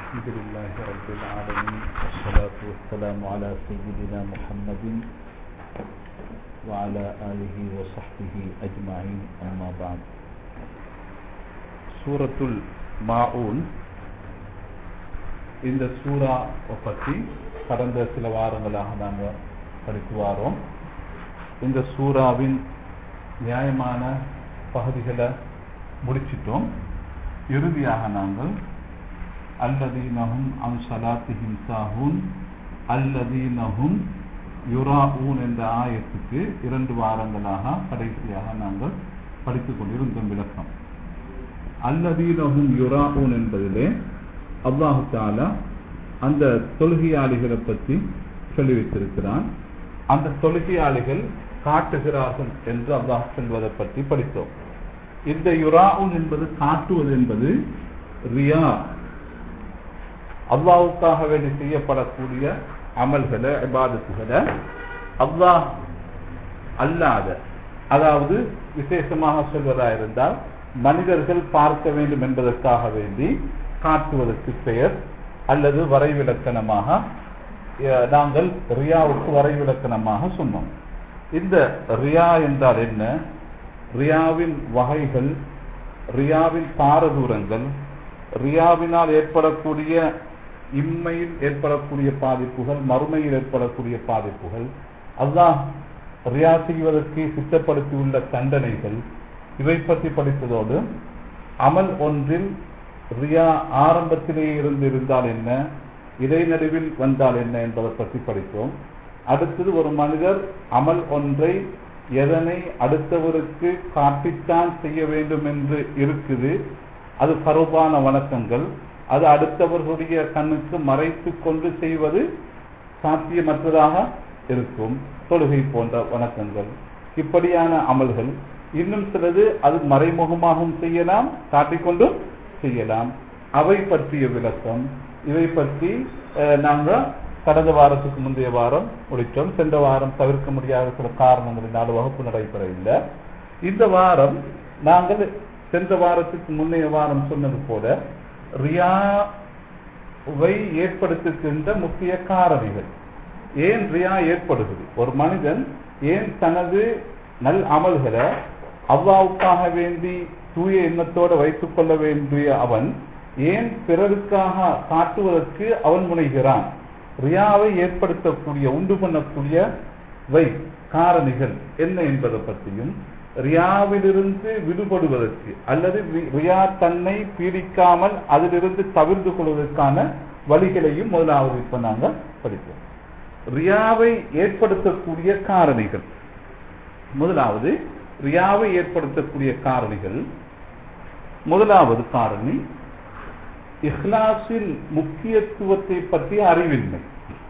الحمد لله رب العالمين والصلاة والسلام على سيدنا محمد وعلى آله وصحبه أجمعين أما بعد சூரத்துல் மாஊன் இந்த சூரா பற்றி கடந்த சில வாரங்களாக நாங்கள் படித்து வாரோம் இந்த சூறாவின் நியாயமான பகுதிகளை முடிச்சிட்டோம் இறுதியாக நாங்கள் அல்லதீனஹும் அம் சலாத்திஹிம் சாஹூன் அல்லதீனஹும் யுராஊன் என்ற ஆயத்துக்கு இரண்டு வாரங்களாக கடைசியாக நாங்கள் படித்துக் கொண்டிருந்தோம் விளக்கம் அல்லதீனஹும் யுராஊன் என்பதிலே அல்லாஹு தாலா அந்த தொழுகையாளிகளை பற்றி சொல்லி வைத்திருக்கிறான் அந்த தொழுகையாளிகள் காட்டுகிறார்கள் என்று அல்லாஹ் சொல்வதை பற்றி படித்தோம் இந்த யுராவுன் என்பது காட்டுவது என்பது ரியா அல்லாவுக்காக வேண்டி செய்யப்படக்கூடிய அமல்களை இபாதத்துகளை அல்லாஹ் அல்லாத அதாவது விசேஷமாக சொல்வதா இருந்தால் மனிதர்கள் பார்க்க வேண்டும் என்பதற்காக வேண்டி காட்டுவதற்கு பெயர் அல்லது வரைவிலக்கணமாக நாங்கள் ரியாவுக்கு வரைவிலக்கணமாக சொன்னோம் இந்த ரியா என்றால் என்ன ரியாவின் வகைகள் ரியாவின் பாரதூரங்கள் ரியாவினால் ஏற்படக்கூடிய இம்மையில் ஏற்படக்கூடிய பாதிப்புகள் மறுமையில் ஏற்படக்கூடிய பாதிப்புகள் அல்லாஹ் ரியா செய்வதற்கு சித்தப்படுத்தியுள்ள தண்டனைகள் இவை பற்றி படித்ததோடு அமல் ஒன்றில் ரியா ஆரம்பத்திலேயே இருந்து இருந்தால் என்ன இடைநடுவில் வந்தால் என்ன என்பதை பற்றி படித்தோம் அடுத்தது ஒரு மனிதர் அமல் ஒன்றை எதனை அடுத்தவருக்கு காட்டித்தான் செய்ய வேண்டும் என்று இருக்குது அது பருவான வணக்கங்கள் அது அடுத்தவர்களுடைய கண்ணுக்கு மறைத்து கொண்டு செய்வது சாத்தியமற்றதாக இருக்கும் தொழுகை போன்ற வணக்கங்கள் இப்படியான அமல்கள் இன்னும் சிலது அது மறைமுகமாகவும் செய்யலாம் காட்டிக்கொண்டும் செய்யலாம் அவை பற்றிய விளக்கம் இவை பற்றி நாங்கள் கடந்த வாரத்துக்கு முந்தைய வாரம் முடித்தோம் சென்ற வாரம் தவிர்க்க முடியாத சில காரணங்களினால் வகுப்பு நடைபெறவில்லை இந்த வாரம் நாங்கள் சென்ற வாரத்துக்கு முந்தைய வாரம் சொன்னது போல ரியாவை ஏற்படுத்துகின்ற முக்கிய காரணிகள் ஏன் ரியா ஏற்படுகிறது ஒரு மனிதன் ஏன் தனது நல் அமல்களை அவ்வாவுக்காக வேண்டி தூய எண்ணத்தோடு வைத்துக் கொள்ள வேண்டிய அவன் ஏன் பிறருக்காக காட்டுவதற்கு அவன் முனைகிறான் ரியாவை ஏற்படுத்தக்கூடிய உண்டு பண்ணக்கூடிய வை காரணிகள் என்ன என்பதை பற்றியும் ரியாவிலிருந்து விடுபடுவதற்கு அல்லது ரியா தன்னை பீடிக்காமல் அதிலிருந்து தவிர்த்து கொள்வதற்கான வழிகளையும் முதலாவது இப்ப நாங்கள் படிப்போம் ரியாவை ஏற்படுத்தக்கூடிய காரணிகள் முதலாவது ரியாவை ஏற்படுத்தக்கூடிய காரணிகள் முதலாவது காரணி இஹ்லாஸின் முக்கியத்துவத்தை பற்றிய அறிவின்மை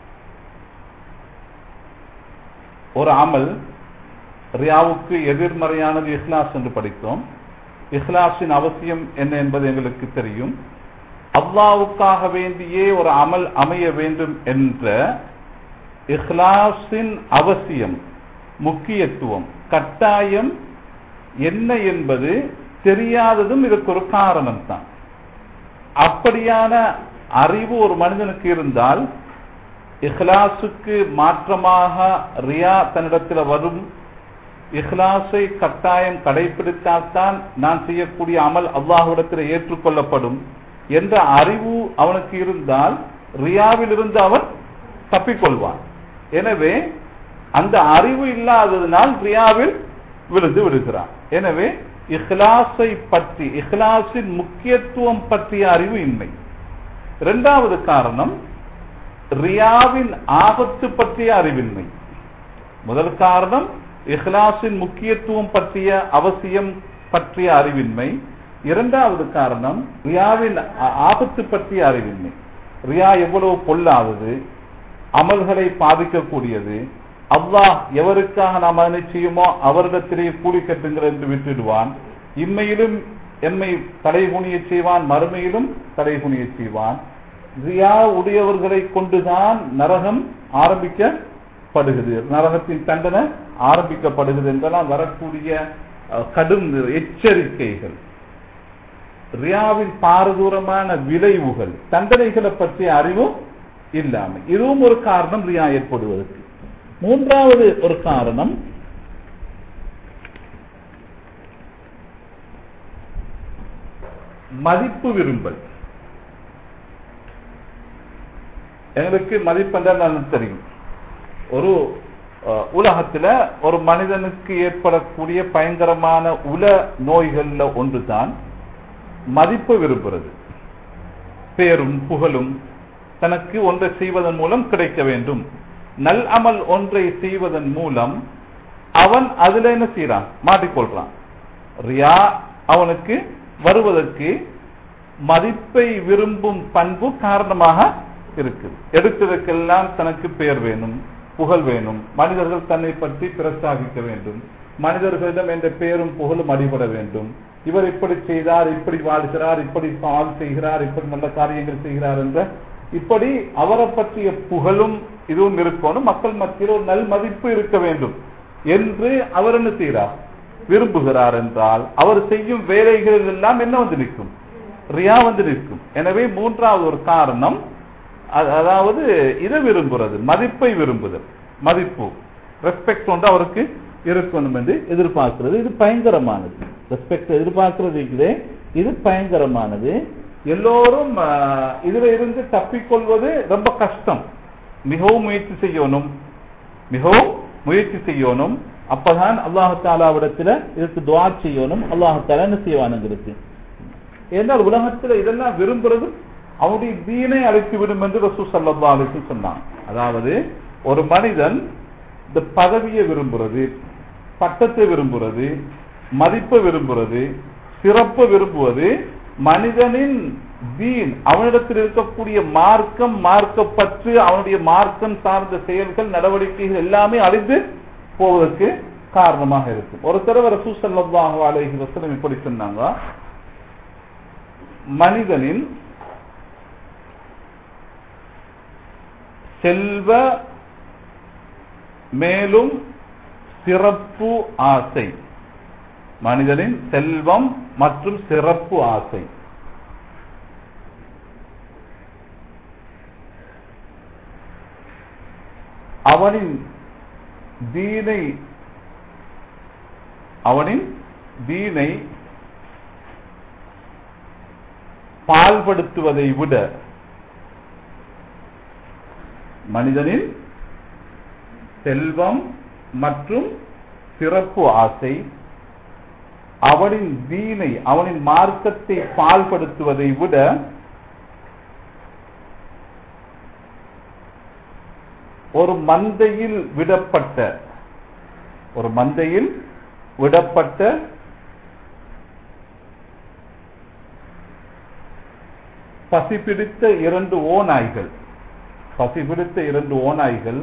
ஒரு அமல் ரியாவுக்கு எதிர்மறையானது இஹ்லாஸ் என்று படித்தோம் இஹ்லாஸின் அவசியம் என்ன என்பது எங்களுக்கு தெரியும் அல்லாவுக்காக வேண்டியே ஒரு அமல் அமைய வேண்டும் என்ற இஹ்லாஸின் அவசியம் முக்கியத்துவம் கட்டாயம் என்ன என்பது தெரியாததும் இதுக்கு ஒரு காரணம் தான் அப்படியான அறிவு ஒரு மனிதனுக்கு இருந்தால் இஹ்லாசுக்கு மாற்றமாக ரியா தன்னிடத்தில் வரும் இஹ்லாஸை கட்டாயம் கடைபிடித்தால்தான் நான் செய்யக்கூடிய அமல் அல்லாஹுடத்தில் ஏற்றுக்கொள்ளப்படும் என்ற அறிவு அவனுக்கு இருந்தால் ரியாவில் இருந்து அவன் தப்பிக்கொள்வான் எனவே அந்த அறிவு இல்லாததினால் ரியாவில் விழுந்து விடுகிறான் எனவே இஹ்லாஸை பற்றி இஹ்லாஸின் முக்கியத்துவம் பற்றிய அறிவு இன்மை இரண்டாவது காரணம் ரியாவின் ஆபத்து பற்றிய அறிவின்மை முதல் காரணம் இஹ்லாஸின் முக்கியத்துவம் பற்றிய அவசியம் பற்றிய அறிவின்மை இரண்டாவது காரணம் ரியாவின் ஆபத்து பற்றிய அறிவின்மை ரியா எவ்வளவு பொல்லாதது அமல்களை பாதிக்கக்கூடியது அல்லாஹ் எவருக்காக நாம் அதனை செய்யுமோ அவரிடத்திலேயே கூலி கட்டுங்கள் என்று விட்டுடுவான் இம்மையிலும் எம்மை தடை குனிய செய்வான் மறுமையிலும் தடை குனிய செய்வான் ரியா உடையவர்களை கொண்டுதான் நரகம் ஆரம்பிக்கப்படுகிறது நரகத்தின் தண்டனை ஆரம்பிக்கப்படுகிறது என்பதெல்லாம் வரக்கூடிய கடும் எச்சரிக்கைகள் ரியாவின் பாரதூரமான விளைவுகள் தண்டனைகளை பற்றிய அறிவும் இல்லாமல் இதுவும் ஒரு காரணம் ரியா ஏற்படுவதற்கு மூன்றாவது ஒரு காரணம் மதிப்பு விரும்பல் எங்களுக்கு மதிப்பென்றால் நான் தெரியும் ஒரு அஹ், உலகத்துல ஒரு மனிதனுக்கு ஏற்படக்கூடிய பயங்கரமான உல நோய்கள்ல ஒன்றுதான் மதிப்பு விரும்புறது பேரும் புகழும் தனக்கு ஒன்றை செய்வதன் மூலம் கிடைக்க வேண்டும் நல் அமல் ஒன்றை செய்வதன் மூலம் அவன் அதுல என்ன செய்யறான் மாட்டிக்கொள்றான் ரியா அவனுக்கு வருவதற்கு மதிப்பை விரும்பும் பண்பு காரணமாக இருக்குது எடுத்ததற்கெல்லாம் தனக்கு பெயர் வேணும் புகழ் வேணும் மனிதர்கள் தன்னை பற்றி பிரஸ்தாபிக்க வேண்டும் மனிதர்களிடம் என்ற பெயரும் புகழும் அடிபட வேண்டும் இவர் இப்படி செய்தார் இப்படி வாழ்கிறார் இப்படி பால் செய்கிறார் இப்படி நல்ல காரியங்கள் செய்கிறார் என்ற இப்படி அவரை பற்றிய புகழும் இதுவும் இருக்கணும் மக்கள் மத்தியில் ஒரு நல் மதிப்பு இருக்க வேண்டும் என்று அவர் என்ன செய்கிறார் விரும்புகிறார் என்றால் அவர் செய்யும் வேலைகளில் எல்லாம் என்ன வந்து நிற்கும் ரியா வந்து நிற்கும் எனவே மூன்றாவது ஒரு காரணம் அ- அதாவது இதை விரும்புறது மதிப்பை விரும்புதல் மதிப்பு ரெஸ்பெக்ட் வந்து அவருக்கு இருக்கணும் என்று எதிர்பார்க்கிறது இது பயங்கரமானது ரெஸ்பெக்ட் எதிர்பார்க்கிறது இருக்குதே இது பயங்கரமானது எல்லோரும் ஆ, இதுல இருந்து தப்பிக்கொள்வது ரொம்ப கஷ்டம் மிகவும் முயற்சி செய்யணும் மிகவும் முயற்சி செய்யணும் அப்பதான் அல்லாஹு தாலாவிடத்துல இதுக்கு துவா செய்யணும் அல்லாஹு தாலா என்ன செய்வானுங்களுக்கு ஏன்னால் உலகத்துல இதெல்லாம் விரும்புறது அவனுடைய தீனை அழைத்து விடும் என்று ரசூ சல்லா அலிசு சொன்னான் அதாவது ஒரு மனிதன் இந்த பதவியை விரும்புறது பட்டத்தை விரும்புறது மதிப்பை விரும்புறது சிறப்பு விரும்புவது மனிதனின் தீன் அவனிடத்தில் இருக்கக்கூடிய மார்க்கம் மார்க்கப்பற்று அவனுடைய மார்க்கம் சார்ந்த செயல்கள் நடவடிக்கைகள் எல்லாமே அழிந்து போவதற்கு காரணமாக இருக்கும் ஒரு தடவை ரசூ சல்லாஹு அலைஹி வஸல்லம் இப்படி சொன்னாங்க மனிதனின் செல்வ மேலும் சிறப்பு ஆசை மனிதனின் செல்வம் மற்றும் சிறப்பு ஆசை அவனின் தீனை அவனின் தீனை பால்படுத்துவதை விட மனிதனின் செல்வம் மற்றும் சிறப்பு ஆசை அவனின் தீனை அவனின் மார்க்கத்தை பால்படுத்துவதை விட ஒரு மந்தையில் விடப்பட்ட ஒரு மந்தையில் விடப்பட்ட பசிபிடித்த இரண்டு ஓநாய்கள் பசிபிடித்த இரண்டு ஓநாய்கள்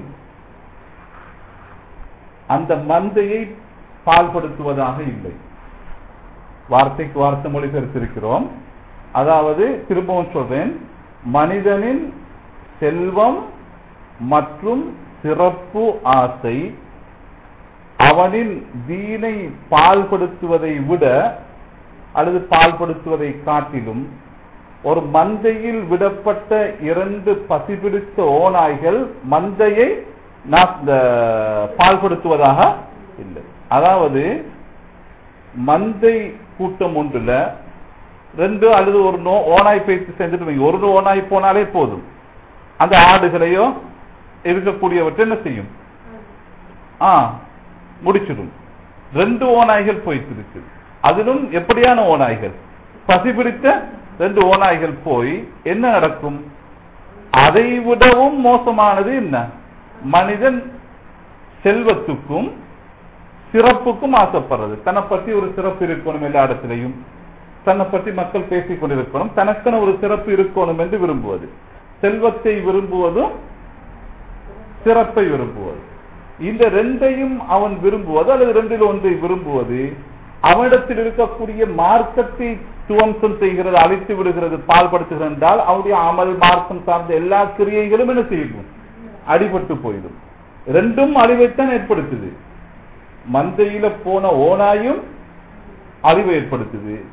அந்த மந்தையை பால்படுத்துவதாக இல்லை வார்த்தைக்கு வார்த்தை மொழிபெயர்த்திருக்கிறோம் அதாவது திரும்பவும் சொல்றேன் மனிதனின் செல்வம் மற்றும் சிறப்பு ஆசை அவனின் தீனை பால்படுத்துவதை விட அல்லது பால்படுத்துவதை காட்டிலும் ஒரு மந்தையில் விடப்பட்ட இரண்டு பசிபிடித்த ஓநாய்கள் மந்தையை நா- இந்த பால்படுத்துவதாக இல்லை அதாவது மந்தை கூட்டம் ஒன்றுல ரெண்டு அல்லது ஒரு நோ ஓனாய் பேச்சு செஞ்சுட்டு வைங்க. ஒரு ஓனாய் போனாலே போதும் அந்த ஆடுகளையோ இருக்கக்கூடியவற்றை என்ன செய்யும் ஆ முடிச்சிடும் ரெண்டு ஓநாய்கள் போயிட்டு இருக்கு அதிலும் எப்படியான ஓநாய்கள் பசிபிடித்த ரெண்டு ஓநாய்கள் போய் என்ன நடக்கும் அதை விடவும் மோசமானது என்ன மனிதன் செல்வத்துக்கும் சிறப்புக்கும் ஆசைப்படுறது தன்னை பற்றி ஒரு சிறப்பு இருக்கணும் எல்லா இடத்திலையும் தன்னை பற்றி மக்கள் பேசிக் கொண்டிருக்கணும் தனக்கென ஒரு சிறப்பு இருக்கணும் என்று விரும்புவது செல்வத்தை விரும்புவதும் சிறப்பை விரும்புவது இந்த ரெண்டையும் அவன் விரும்புவது அல்லது ரெண்டில் ஒன்றை விரும்புவது அவனிடத்தில் இருக்கக்கூடிய மார்க்கத்தை துவம்சம் செய்கிறது அழித்து விடுகிறது பால்படுத்துகிறது என்றால் அவனுடைய அமல் மார்க்கம் சார்ந்த எல்லா கிரியைகளும் என்ன செய்யும் அடிபட்டு போயிடும் ரெண்டும் அழிவைத்தான் ஏற்படுத்துது மந்தையில போன ஓனாயும் அழிவை ஏற்படுத்துது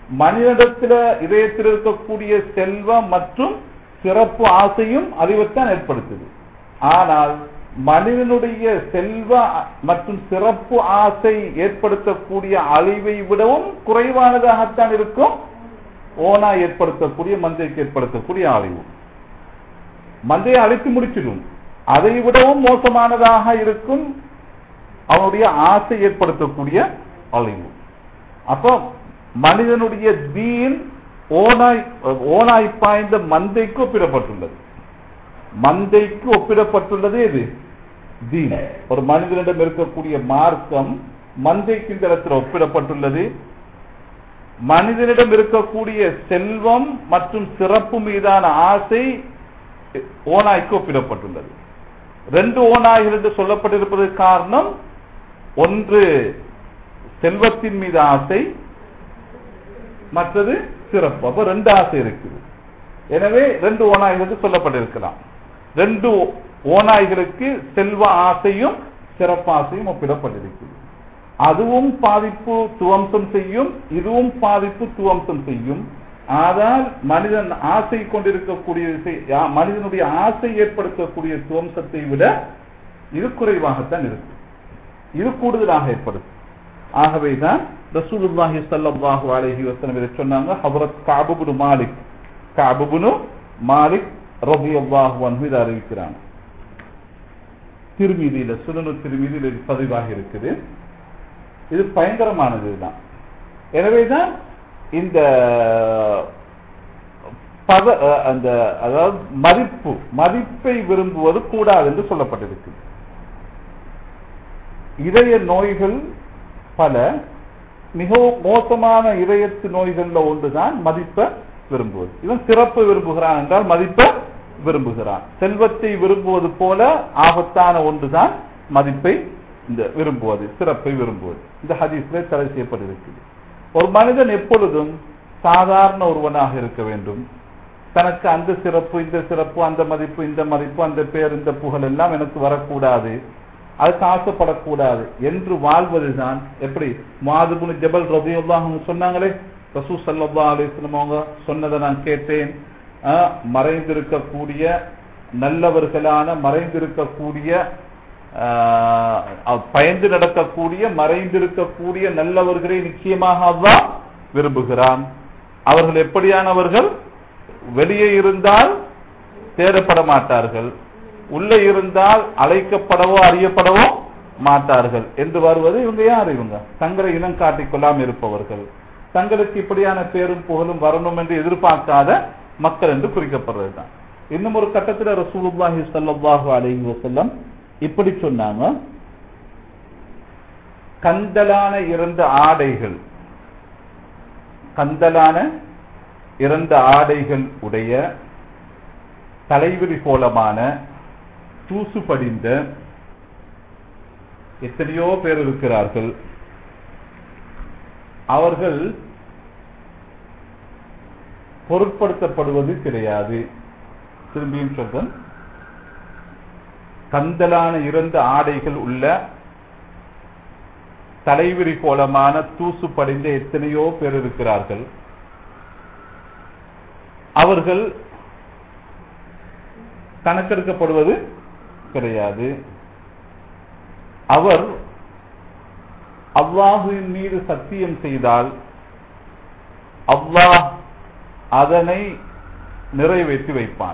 மனிதனிடத்துல இதயத்தில் இருக்கக்கூடிய செல்வம் மற்றும் சிறப்பு ஆசையும் அறிவைத்தான் ஏற்படுத்துது ஆனால் மனிதனுடைய செல்வ மற்றும் சிறப்பு ஆசை ஏற்படுத்தக்கூடிய அழிவை விடவும் குறைவானதாகத்தான் இருக்கும் ஓனா ஏற்படுத்தக்கூடிய மந்தைக்கு ஏற்படுத்தக்கூடிய அழிவு மந்தையை அழித்து முடிச்சிடும் அதை விடவும் மோசமானதாக இருக்கும் அவனுடைய ஆசை ஏற்படுத்தக்கூடிய அழிவு அப்போ மனிதனுடைய தீன் ஓனாய் ஓனாய் பாய்ந்த மந்தைக்கு ஒப்பிடப்பட்டுள்ளது மந்தைக்கு ஒப்பிடப்பட்டுள்ளது எது தீன் ஒரு மனிதனிடம் இருக்கக்கூடிய மார்க்கம் மந்தைக்கு இந்த இடத்துல ஒப்பிடப்பட்டுள்ளது மனிதனிடம் இருக்கக்கூடிய செல்வம் மற்றும் சிறப்பு மீதான ஆசை ஓனாய்க்கு ஒப்பிடப்பட்டுள்ளது ரெண்டு ஓநாய்கள் என்று சொல்லப்பட்டிருப்பதற்கு காரணம் ஒன்று செல்வத்தின் மீது ஆசை மற்றது சிறப்பு அப்ப ரெண்டு ஆசை இருக்குது எனவே ரெண்டு ஓநாய்களுக்கு சொல்லப்பட்டிருக்கலாம் ரெண்டு ஓநாய்களுக்கு செல்வ ஆசையும் சிறப்பாசையும் ஒப்பிடப்பட்டிருக்கிறது அதுவும் பாதிப்பு துவம்சம் செய்யும் இதுவும் பாதிப்பு துவம்சம் செய்யும் ஆனால் மனிதன் ஆசை கொண்டிருக்கக்கூடிய மனிதனுடைய ஆசை ஏற்படுத்தக்கூடிய துவம்சத்தை விட இது குறைவாகத்தான் இருக்கு இது கூடுதலாக ஏற்படுத்தும் ஆகவேதான் ரசூலுல்லாஹி ஸல்லல்லாஹு அலைஹி வஸல்லம் இதை சொன்னாங்க ஹஜ்ரத் கஅபுபுனு மாலிக் கஅபுபுனு மாலிக் ரலியல்லாஹு அன்ஹு இதை அறிவிக்கிறாங்க திருமீதியில சுனனு திருமீதியில் இது பதிவாக இருக்குது இது பயங்கரமானது தான் எனவேதான் இந்த பத அந்த அதாவது மதிப்பு மதிப்பை விரும்புவது கூடாது என்று சொல்லப்பட்டிருக்கு இதய நோய்கள் பல மிகவும் மோசமான இதயத்து நோய்கள்ல ஒன்றுதான் மதிப்பை விரும்புவது இவன் சிறப்பு விரும்புகிறான் என்றால் மதிப்பை விரும்புகிறான் செல்வத்தை விரும்புவது போல ஆபத்தான ஒன்றுதான் மதிப்பை இந்த விரும்புவது சிறப்பை விரும்புவது இந்த ஹதீஸ்ல தடை செய்யப்பட்டிருக்கிறது ஒரு மனிதன் எப்பொழுதும் சாதாரண ஒருவனாக இருக்க வேண்டும் தனக்கு அந்த சிறப்பு இந்த சிறப்பு அந்த மதிப்பு இந்த மதிப்பு அந்த பேர் இந்த புகழ் எல்லாம் எனக்கு வரக்கூடாது அதுக்கு ஆசைப்படக்கூடாது என்று வாழ்வதுதான் எப்படி மாதுபுனு ஜபல் ரபியுல்லாஹ் சொன்னாங்களே ரசூ சல்லா அலிஸ்லம் அவங்க சொன்னதை நான் கேட்டேன் மறைந்திருக்கக்கூடிய நல்லவர்களான மறைந்திருக்கக்கூடிய பயந்து நடக்கக்கூடிய மறைந்திருக்கக்கூடிய நல்லவர்களை நிச்சயமாக அல்லாஹ் விரும்புகிறான் அவர்கள் எப்படியானவர்கள் வெளியே இருந்தால் தேடப்பட மாட்டார்கள் உள்ளே இருந்தால் அழைக்கப்படவோ அறியப்படவோ மாட்டார்கள் என்று வருவது இவங்க யார் இவங்க தங்களை இனம் காட்டிக் கொள்ளாமல் இருப்பவர்கள் தங்களுக்கு இப்படியான பேரும் புகழும் வரணும் என்று எதிர்பார்க்காத மக்கள் என்று குறிக்கப்படுறது தான் இன்னும் ஒரு கட்டத்தில் ரசூலுல்லாஹி ஸல்லல்லாஹு அலைஹி வஸல்லம் இப்படி சொன்னாங்க கந்தலான இரண்டு ஆடைகள் கந்தலான இரண்டு ஆடைகள் உடைய தலைவிரி கோலமான தூசு படிந்த எத்தனையோ பேர் இருக்கிறார்கள் அவர்கள் பொருட்படுத்தப்படுவது கிடையாது திரும்பியும் சொல்றேன் கந்தலான இரண்டு ஆடைகள் உள்ள தலைவிரி கோலமான தூசு படிந்த எத்தனையோ பேர் இருக்கிறார்கள் அவர்கள் கணக்கெடுக்கப்படுவது கிடையாது அவர் அல்லாஹுவின் மீது சத்தியம் செய்தால் அல்லாஹ் அதனை நிறைவேற்றி வைப்பான்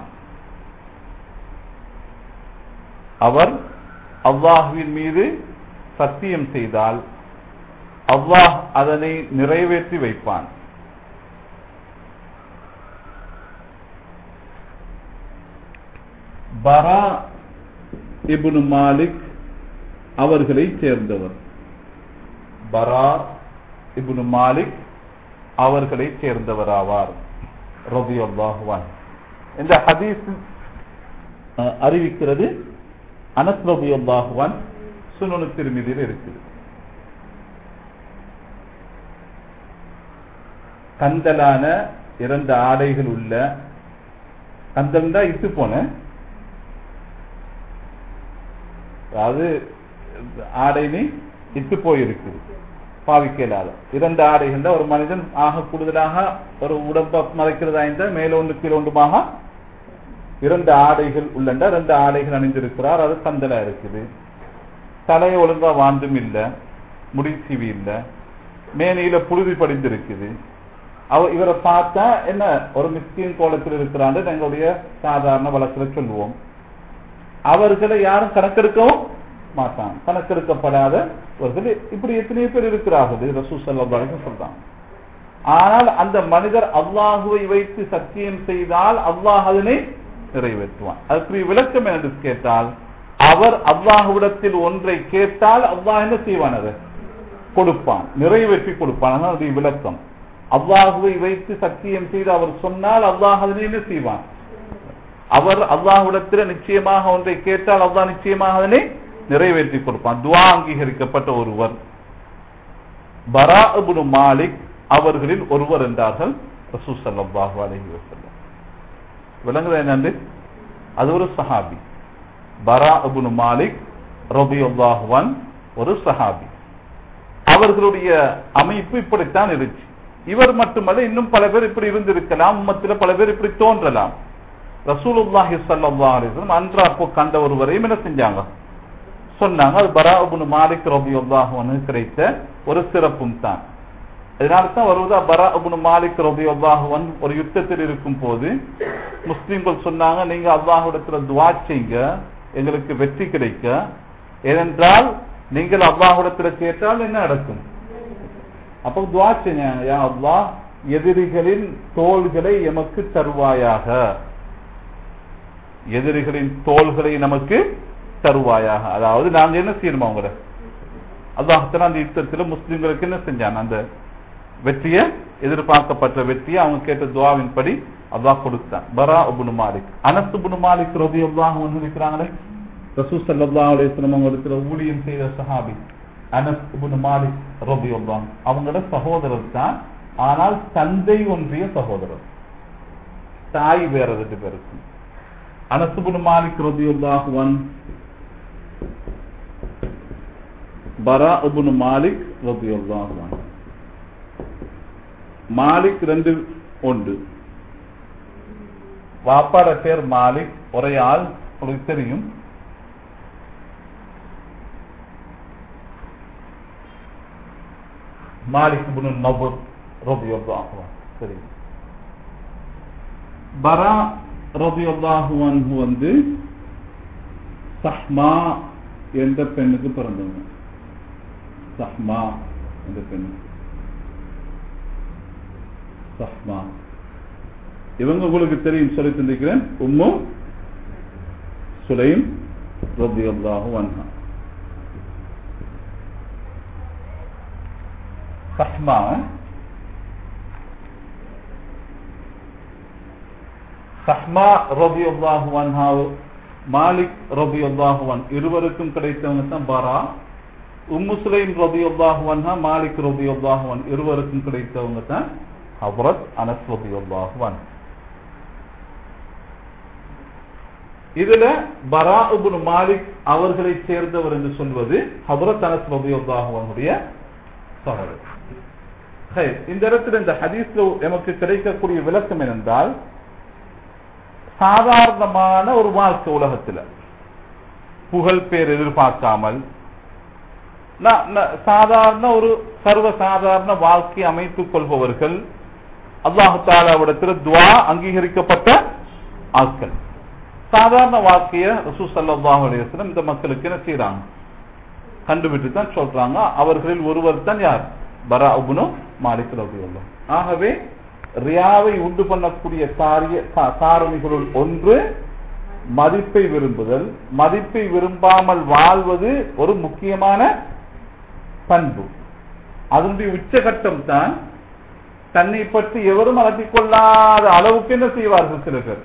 அவர் அல்லாஹுவின் மீது சத்தியம் செய்தால் அல்லாஹ் அதனை நிறைவேற்றி வைப்பான் பரா இப்னு மாலிக் அவர்களை சேர்ந்தவர் பரா இப்னு மாலிக் அவர்களை சேர்ந்தவர் ஆவார் ரபி அல்லாஹுவான் இந்த ஹதீஸ் அறிவிக்கிறது அனஸ் ரபி அல்லாஹுவான் சுனனு திருமதியில் இருக்குது கந்தலான இரண்டு ஆடைகள் உள்ள கந்தல் தான் இட்டு போன அதாவது ஆடை நீ இட்டு போயிருக்குது பாவிக்க இயலாது இரண்டு ஆடைகள் ஒரு மனிதன் ஆக கூடுதலாக ஒரு உடம்ப மறைக்கிறதா இருந்தால் மேலொன்று கீழொன்றுமாக இரண்டு ஆடைகள் உள்ளண்ட ரெண்டு ஆடைகள் அணிந்திருக்கிறார் அது கந்தலா இருக்குது தலையை ஒழுங்கா வாண்டும் இல்ல முடி சீவி இல்ல மேனியில புழுதி படிந்திருக்குது அவ இவரை பார்த்தா என்ன ஒரு மிஸ்கின் கோலத்தில் இருக்கிறான்னு எங்களுடைய சாதாரண வழக்கில் சொல்லுவோம் அவர்களை யாரும் கணக்கெடுக்கவும் மாட்டாங்க கணக்கெடுக்கப்படாதவர்கள் இப்படி எத்தனையோ பேர் இருக்கிறார்கள் ரசூ சல்லாஹ் சொல்றாங்க ஆனால் அந்த மனிதர் அல்லாஹுவை வைத்து சத்தியம் செய்தால் அல்லாஹ் அதனை நிறைவேற்றுவான் அதுக்குரிய விளக்கம் என்று கேட்டால் அவர் அல்லாஹுவிடத்தில் ஒன்றை கேட்டால் அல்லாஹ் என்ன செய்வான் அதை கொடுப்பான் நிறைவேற்றி கொடுப்பான் அதான் அதனுடைய விளக்கம் அல்லாஹுவை வைத்து சத்தியம் செய்து அவர் சொன்னால் அல்லாஹ் அதனை என்ன செய்வான் அவர் அல்லாஹுடத்தில் நிச்சயமாக ஒன்றை கேட்டால் அல்லாஹ் நிச்சயமாக அதனை நிறைவேற்றி கொடுப்பான் துவா அங்கீகரிக்கப்பட்ட ஒருவர் பரா இப்னு மாலிக் அவர்களில் ஒருவர் என்றார்கள் ரசூ ஸல்லல்லாஹு அலைஹி வஸல்லம் விளங்குதா என்னண்டு அது ஒரு சஹாபி பரா இப்னு மாலிக் ரபியுல்லாஹு அன் ஒரு சஹாபி அவர்களுடைய அமைப்பு இப்படித்தான் இருந்துச்சு இவர் மட்டுமல்ல இன்னும் பல பேர் இப்படி இருந்திருக்கலாம் உம்மத்தில் பல பேர் இப்படி தோன்றலாம் ரசூலுல்லாஹி ஸல்லல்லாஹு அலைஹி வஸல்லம் அன்று அப்போ கண்ட ஒருவரையும் என்ன செஞ்சாங்க சொன்னாங்க அது பரா இப்னு மாலிக் ரபியுல்லாஹு அன்ஹு கிடைத்த ஒரு சிறப்பும் தான் அதனால தான் வருவதா பரா இப்னு மாலிக் ரபியுல்லாஹு அன்ஹு ஒரு யுத்தத்தில் இருக்கும் போது முஸ்லிம்கள் சொன்னாங்க நீங்க அல்லாஹ்விடத்துல துஆ செய்யுங்க எங்களுக்கு வெற்றி கிடைக்க ஏனென்றால் நீங்கள் அல்லாஹ்விடத்துல கேட்டால் என்ன நடக்கும் அப்போ துவா செஞ்சாங்க யா அல்லாஹ் எதிரிகளின் தோள்களை எமக்கு தருவாயாக எதிரிகளின் தோள்களை நமக்கு தருவாயாக அதாவது நாங்க என்ன செய்யணுமா அவங்கள அல்லாஹத்துல அந்த யுத்தத்தில் முஸ்லிம்களுக்கு என்ன செஞ்சான் அந்த வெற்றியை எதிர்பார்க்கப்பட்ட வெற்றியை அவங்க கேட்ட துவாவின் படி அல்லாஹ் கொடுத்தான் பரா உபுனு மாலிக் அனஸ் உபுனு மாலிக் ரபி அல்லாஹ் வந்து இருக்கிறாங்களே ரசூ சல்லல்லாஹு அலைஹி வஸல்லம் அவங்க இடத்துல ஊழியம் செய்த சஹாபி அனஸ் இப்னு மாலிக் ரலியல்லாஹு அவங்களோட சகோதரர் தான் ஆனால் தந்தை ஒன்றிய சகோதரர் தாய் வேற ரெண்டு பேருக்கு அனஸ் இப்னு மாலிக் ரலியல்லாஹு அன் பரா இப்னு மாலிக் ரலியல்லாஹு அன் மாலிக் ரெண்டு ஒன்று வாப்பாட பேர் மாலிக் ஒரே ஆள் உங்களுக்கு தெரியும் மாலிக் இப்னு நபர் ரலியல்லாஹு அன்ஹு சரி பரா ரலியல்லாஹு அன்ஹு வந்து சஹ்மா என்ற பெண்ணுக்கு பிறந்தவங்க சஹ்மா என்ற பெண் சஹ்மா இவங்க உங்களுக்கு தெரியும் சொல்லி தந்திருக்கிறேன் உம்மு சுலைம் ரலியல்லாஹு அன்ஹா சஹ்மா சஹ்மா ரபி அல்லாஹுவன்ஹா மாலிக் ரபி அல்லாஹுவன் இருவருக்கும் கிடைத்தவங்க தான் பாரா உம்மு சுலைம் ரபி அல்லாஹுவன்ஹா மாலிக் ரபி அல்லாஹுவன் இருவருக்கும் கிடைத்தவங்க தான் ஹபரத் அனஸ் ரபி அல்லாஹுவன் இதுல பரா உபுன் மாலிக் அவர்களை சேர்ந்தவர் என்று சொல்வது ஹபரத் அனஸ் ரபி அல்லாஹுவனுடைய சகோதரர் இந்த இடத்துல இந்த ஹதீஸ்ல எமக்கு கிடைக்கக்கூடிய விளக்கம் என்னென்றால் சாதாரணமான ஒரு வாழ்க்கை உலகத்துல புகழ் பேர் எதிர்பார்க்காமல் சாதாரண ஒரு சர்வ சாதாரண வாழ்க்கை அமைத்துக் கொள்பவர்கள் அல்லாஹு தாலாவிடத்தில் துவா அங்கீகரிக்கப்பட்ட ஆட்கள் சாதாரண வாழ்க்கைய ரசூ சல்லாஹ் அலையம் இந்த மக்களுக்கு என்ன செய்யறாங்க கண்டுபிட்டு தான் சொல்றாங்க அவர்களில் ஒருவர் தான் யார் பரா உபுனு மாலிக் ரபியுல்லா ஆகவே ரியாவை உண்டு பண்ணக்கூடிய காரிய காரணிகளுள் ஒன்று மதிப்பை விரும்புதல் மதிப்பை விரும்பாமல் வாழ்வது ஒரு முக்கியமான பண்பு அதனுடைய உச்சகட்டம் தான் தன்னை பற்றி எவரும் அலட்டிக் கொள்ளாத அளவுக்கு என்ன செய்வார்கள் சில பேர்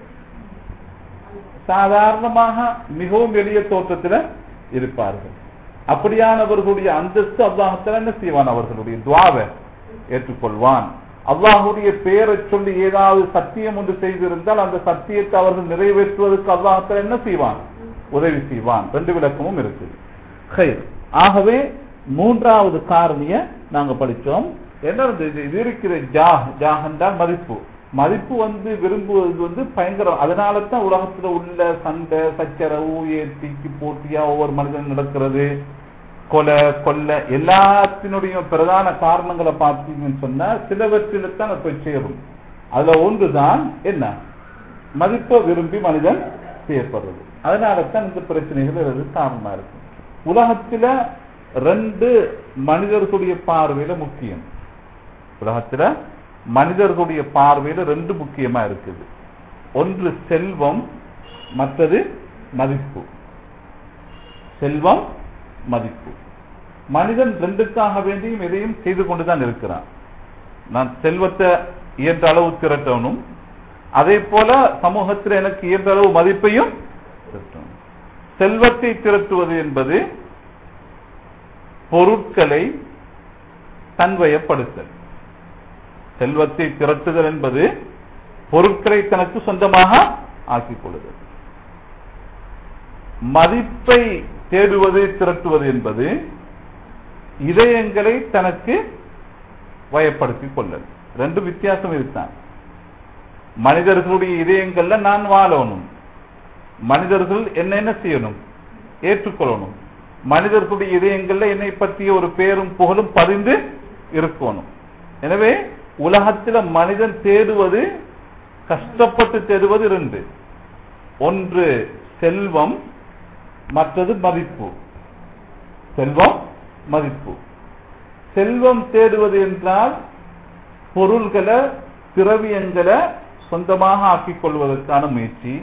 சாதாரணமாக மிகவும் எளிய தோற்றத்தில் இருப்பார்கள் அப்படியானவர்களுடைய அந்தஸ்து அல்லாஹத்தில் என்ன செய்வான் அவர்களுடைய துவாவை ஏற்றுக்கொள்வான் அல்லாஹுடைய பெயரை சொல்லி ஏதாவது சத்தியம் ஒன்று செய்திருந்தால் அந்த சத்தியத்தை அவர்கள் நிறைவேற்றுவதற்கு அல்லாஹத்தில் என்ன செய்வான் உதவி செய்வான் ரெண்டு விளக்கமும் இருக்குது ஆகவே மூன்றாவது காரணிய நாங்க படிச்சோம் என்ன இது இது இருக்கிற ஜா ஜாஹ் என்றால் மதிப்பு மதிப்பு வந்து விரும்புவது வந்து பயங்கரம் அதனால தான் உலகத்துல உள்ள சண்டை சச்சரவு ஏத்திக்கு போட்டியா ஒவ்வொரு மனிதன் நடக்கிறது கொலை கொல்ல எல்லாத்தினுடைய பிரதான காரணங்களை பார்த்தீங்கன்னு சொன்னா சிலவற்றில தான் அது போய் சேரும் அதுல ஒன்றுதான் என்ன மதிப்பை விரும்பி மனிதன் செய்யப்படுறது அதனால தான் இந்த பிரச்சனைகள் அது காரணமா இருக்கு உலகத்துல ரெண்டு மனிதர்களுடைய பார்வையில முக்கியம் உலகத்துல மனிதர்களுடைய பார்வையில ரெண்டு முக்கியமா இருக்குது ஒன்று செல்வம் மற்றது மதிப்பு செல்வம் மதிப்பு மனிதன் ரெண்டுக்காக வேண்டியும் எதையும் செய்து கொண்டுதான் இருக்கிறான் நான் செல்வத்தை இயன்ற அளவு திரட்டணும் அதே போல சமூகத்தில் எனக்கு இயன்ற அளவு மதிப்பையும் திரட்டணும் செல்வத்தை திரட்டுவது என்பது பொருட்களை தன்வயப்படுத்தல் செல்வத்தை திரட்டுதல் என்பது பொருட்களை தனக்கு சொந்தமாக ஆக்கிக் கொள்ளுதல் மதிப்பை தேடுவது திரட்டுவது என்பது இதயங்களை தனக்கு வயப்படுத்திக் கொள்ளல் ரெண்டு வித்தியாசம் இதுதான் மனிதர்களுடைய இதயங்கள்ல நான் வாழணும் மனிதர்கள் என்ன என்ன செய்யணும் ஏற்றுக்கொள்ளணும் மனிதர்களுடைய இதயங்கள்ல என்னை பற்றிய ஒரு பேரும் புகழும் பதிந்து இருக்கணும் எனவே உலகத்துல மனிதன் தேடுவது கஷ்டப்பட்டு தேடுவது ரெண்டு ஒன்று செல்வம் மற்றது மதிப்பு செல்வம் மதிப்பு செல்வம் தேடுவது என்றால் பொருள்களை திரவியங்களை சொந்தமாக ஆக்கிக் கொள்வதற்கான முயற்சி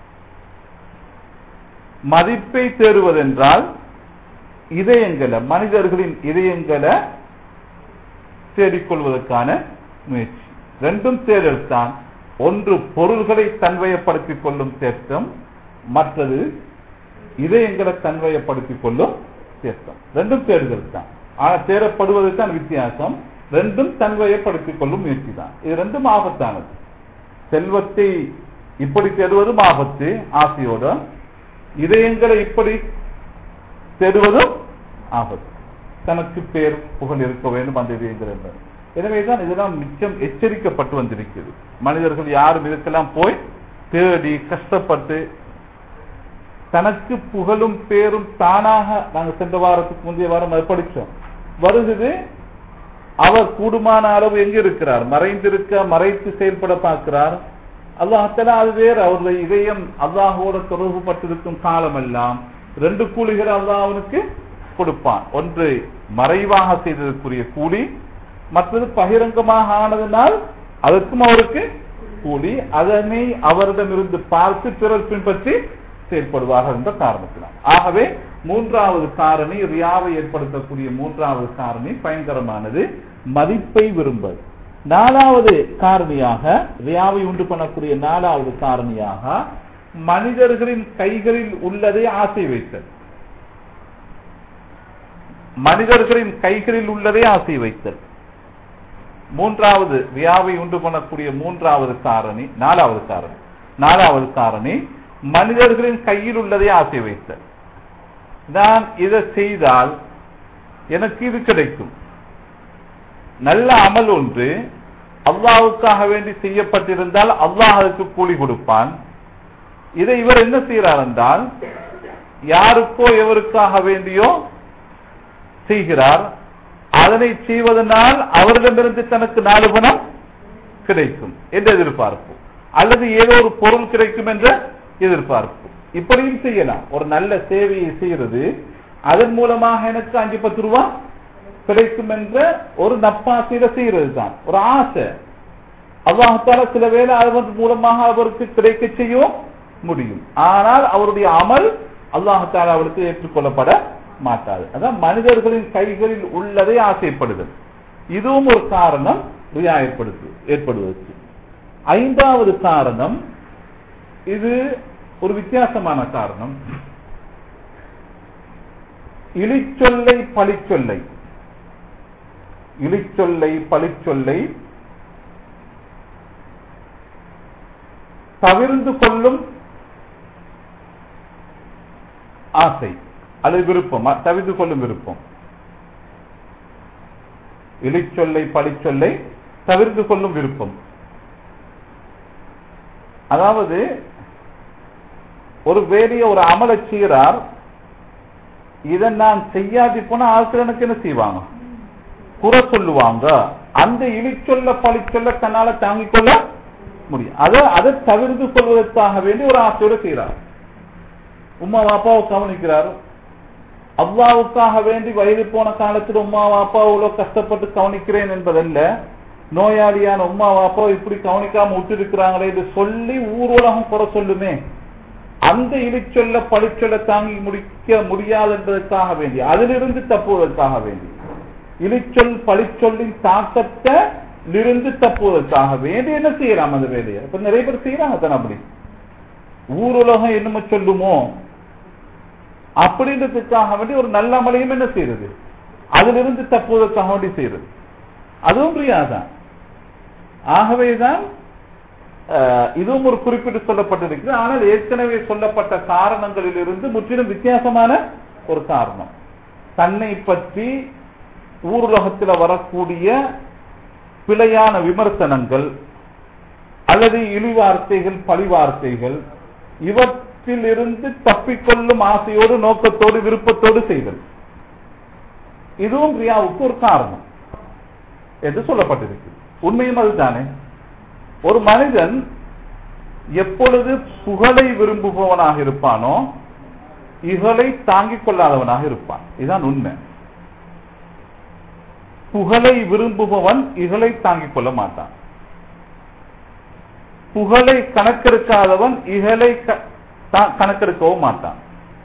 மதிப்பை தேடுவதென்றால் இதயங்களை மனிதர்களின் இதயங்களை தேடிக்கொள்வதற்கான முயற்சி ரெண்டும் தேடல் தான் ஒன்று பொருள்களை தன்வயப்படுத்திக் கொள்ளும் தேட்டம் மற்றது இதயங்களை தன்வயப்படுத்திக் கொள்ளும் தேட்டம் ரெண்டும் தேடுதல் தான் ஆனா தேடப்படுவது தான் வித்தியாசம் ரெண்டும் தன்வயப்படுத்திக் கொள்ளும் முயற்சி தான் இது ரெண்டும் ஆபத்தானது செல்வத்தை இப்படி தேடுவதும் ஆபத்து ஆசையோட இதயங்களை இப்படி தேடுவதும் ஆபத்து தனக்கு பேர் புகழ் இருக்க வேண்டும் அந்த இதயங்கள் என்பது எனவேதான் இதெல்லாம் மிச்சம் எச்சரிக்கப்பட்டு வந்திருக்கிறது மனிதர்கள் யாரும் இதுக்கெல்லாம் போய் தேடி கஷ்டப்பட்டு தனக்கு புகழும் பேரும் தானாக நாங்க சென்ற வாரத்துக்கு முந்தைய வாரம் அதை படிச்சோம் வருகிறது அவர் கூடுமான அளவு எங்க இருக்கிறார் மறைந்திருக்க மறைத்து செயல்பட பார்க்கிறார் அல்லாஹால அது வேறு அவருடைய இதயம் அல்லாஹோட தொடர்பு பட்டிருக்கும் காலம் எல்லாம் ரெண்டு கூலிகள் அல்லாஹ் அவனுக்கு கொடுப்பான் ஒன்று மறைவாக செய்ததற்குரிய கூலி மற்றது பகிரங்கமாக ஆனதனால் அதற்கும் அவருக்கு கூலி அதனை அவரிடமிருந்து பார்த்து பிறர் பின்பற்றி செயல்படுவார்கள் என்ற காரணத்தினால் ஆகவே மூன்றாவது காரணி ரியாவை ஏற்படுத்தக்கூடிய மூன்றாவது காரணி பயங்கரமானது மதிப்பை விரும்பல் நாலாவது காரணியாக ரியாவை உண்டு பண்ணக்கூடிய நாலாவது காரணியாக மனிதர்களின் கைகளில் உள்ளதை ஆசை வைத்தல் மனிதர்களின் கைகளில் உள்ளதை ஆசை வைத்தல் மூன்றாவது ரியாவை உண்டு பண்ணக்கூடிய மூன்றாவது காரணி நாலாவது காரணி நாலாவது காரணி மனிதர்களின் கையில் உள்ளதை ஆசை வைத்தல் நான் இதை செய்தால் எனக்கு இது கிடைக்கும் நல்ல அமல் ஒன்று அல்லாவுக்காக வேண்டி செய்யப்பட்டிருந்தால் அல்லாஹ் அதுக்கு கூலி கொடுப்பான் இதை இவர் என்ன செய்கிறார் என்றால் யாருக்கோ எவருக்காக வேண்டியோ செய்கிறார் அதனை செய்வதனால் அவரிடமிருந்து தனக்கு நாலு பணம் கிடைக்கும் என்ற எதிர்பார்ப்பு அல்லது ஏதோ ஒரு பொருள் கிடைக்கும் என்ற எதிர்பார்ப்பு இப்படியும் செய்யலாம் ஒரு நல்ல சேவையை செய்யறது அதன் மூலமாக எனக்கு அஞ்சு பத்து ரூபா கிடைக்கும் என்ற ஒரு நப்பாசையில செய்யறது தான் ஒரு ஆசை அல்லாஹால சில வேலை அதன் மூலமாக அவருக்கு கிடைக்க செய்யவும் முடியும் ஆனால் அவருடைய அமல் அல்லாஹால அவருக்கு ஏற்றுக்கொள்ளப்பட மாட்டாது அதான் மனிதர்களின் கைகளில் உள்ளதை ஆசைப்படுதல் இதுவும் ஒரு காரணம் ரியா ஏற்படுத்து ஏற்படுவதற்கு ஐந்தாவது காரணம் இது ஒரு வித்தியாசமான காரணம் இழிச்சொல்லை பழிச்சொல்லை இழிச்சொல்லை பழிச்சொல்லை தவிர்ந்து கொள்ளும் ஆசை அல்லது விருப்பம் தவிர்த்து கொள்ளும் விருப்பம் இழிச்சொல்லை பழிச்சொல்லை தவிர்த்து கொள்ளும் விருப்பம் அதாவது ஒரு வேலையை ஒரு அமலை செய்கிறார் இதை நான் செய்யாதி போனா ஆட்கள் எனக்கு என்ன செய்வாங்க குறை சொல்லுவாங்க அந்த இழிச்சொல்ல பழிச்சொல்ல தன்னால தாங்கிக் கொள்ள முடியும் அதை அதை தவிர்த்து கொள்வதற்காக வேண்டி ஒரு ஆசையோட செய்கிறார் உமா பாப்பாவை கவனிக்கிறார் அவ்வாவுக்காக வேண்டி வயது போன காலத்தில் உமா வாப்பா இவ்வளவு கஷ்டப்பட்டு கவனிக்கிறேன் என்பதல்ல நோயாளியான உமா வாப்பா இப்படி கவனிக்காம விட்டுருக்கிறாங்களே இது சொல்லி ஊர் உலகம் குறை சொல்லுமே அந்த இழிச்சொல்ல பழிச்சொல்ல தாங்கி முடிக்க முடியாது என்பதற்காக வேண்டி அதிலிருந்து தப்புவதற்காக வேண்டி இழிச்சொல் பழிச்சொல்லின் தாக்கத்தை இருந்து தப்புவதற்காக வேண்டி என்ன செய்யலாம் அந்த வேலையை இப்ப நிறைய பேர் செய்யறாங்க தானே அப்படி ஊருலகம் என்னமோ சொல்லுமோ அப்படின்றதுக்காக வேண்டி ஒரு நல்ல அமலையும் என்ன செய்யறது அதிலிருந்து தப்புவதற்காக வேண்டி செய்யறது அதுவும் பிரியாதான் ஆகவேதான் அஹ், இதுவும் ஒரு குறிப்பிட்டு சொல்லப்பட்டிருக்கிறது ஆனால் ஏற்கனவே சொல்லப்பட்ட காரணங்களிலிருந்து முற்றிலும் வித்தியாசமான ஒரு காரணம் தன்னை பற்றி ஊருலகத்தில் வரக்கூடிய பிழையான விமர்சனங்கள் அல்லது இழிவார்த்தைகள் பழிவார்த்தைகள் இவற்றிலிருந்து தப்பிக்கொள்ளும் ஆசையோடு நோக்கத்தோடு விருப்பத்தோடு செய்தல் இதுவும் ரியாவுக்கு ஒரு காரணம் என்று சொல்லப்பட்டிருக்கு உண்மையும் அதுதானே ஒரு மனிதன் எப்பொழுது புகழை விரும்புபவனாக இருப்பானோ இகழை தாங்கிக் கொள்ளாதவனாக இருப்பான் இதுதான் உண்மை புகழை விரும்புபவன் இகழை தாங்கிக் கொள்ள மாட்டான் புகழை கணக்கெடுக்காதவன் இகழை க- தா- கணக்கெடுக்கவும் மாட்டான்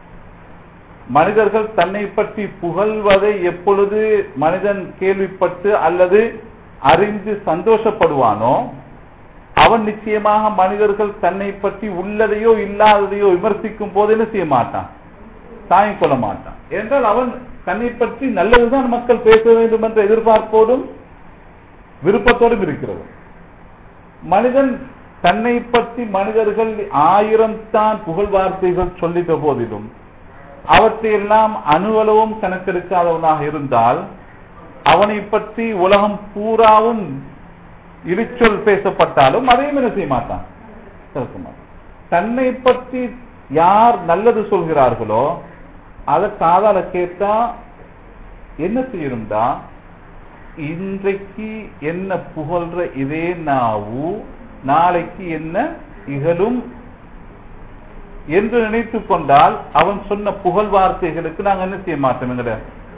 மனிதர்கள் தன்னை பற்றி புகழ்வதை எப்பொழுது மனிதன் கேள்விப்பட்டு அல்லது அறிந்து சந்தோஷப்படுவானோ அவன் நிச்சயமாக மனிதர்கள் தன்னை பற்றி உள்ளதையோ இல்லாததையோ விமர்சிக்கும் போது என்ன செய்ய மாட்டான் தாங்கிக் கொள்ள மாட்டான் என்றால் அவன் தன்னை பற்றி நல்லதுதான் மக்கள் பேச வேண்டும் என்ற எதிர்பார்ப்போடும் விருப்பத்தோடும் இருக்கிறது மனிதன் தன்னை பற்றி மனிதர்கள் ஆயிரம் தான் புகழ் வார்த்தைகள் சொல்லிட்ட போதிலும் அவற்றையெல்லாம் அணுவளவும் கணக்கெடுக்காதவனாக இருந்தால் அவனை பற்றி உலகம் பூராவும் இழிச்சொல் பேசப்பட்டாலும் அதையும் என்ன செய்ய மாட்டான் கேட்க மாட்டான் தன்னை பற்றி யார் நல்லது சொல்கிறார்களோ அதை காதால கேட்டா என்ன செய்யணும்டா இன்றைக்கு என்ன புகழ்ற இதே நாவு நாளைக்கு என்ன இகழும் என்று நினைத்துக் கொண்டால் அவன் சொன்ன புகழ் வார்த்தைகளுக்கு நாங்க என்ன செய்ய மாட்டோம் எங்கட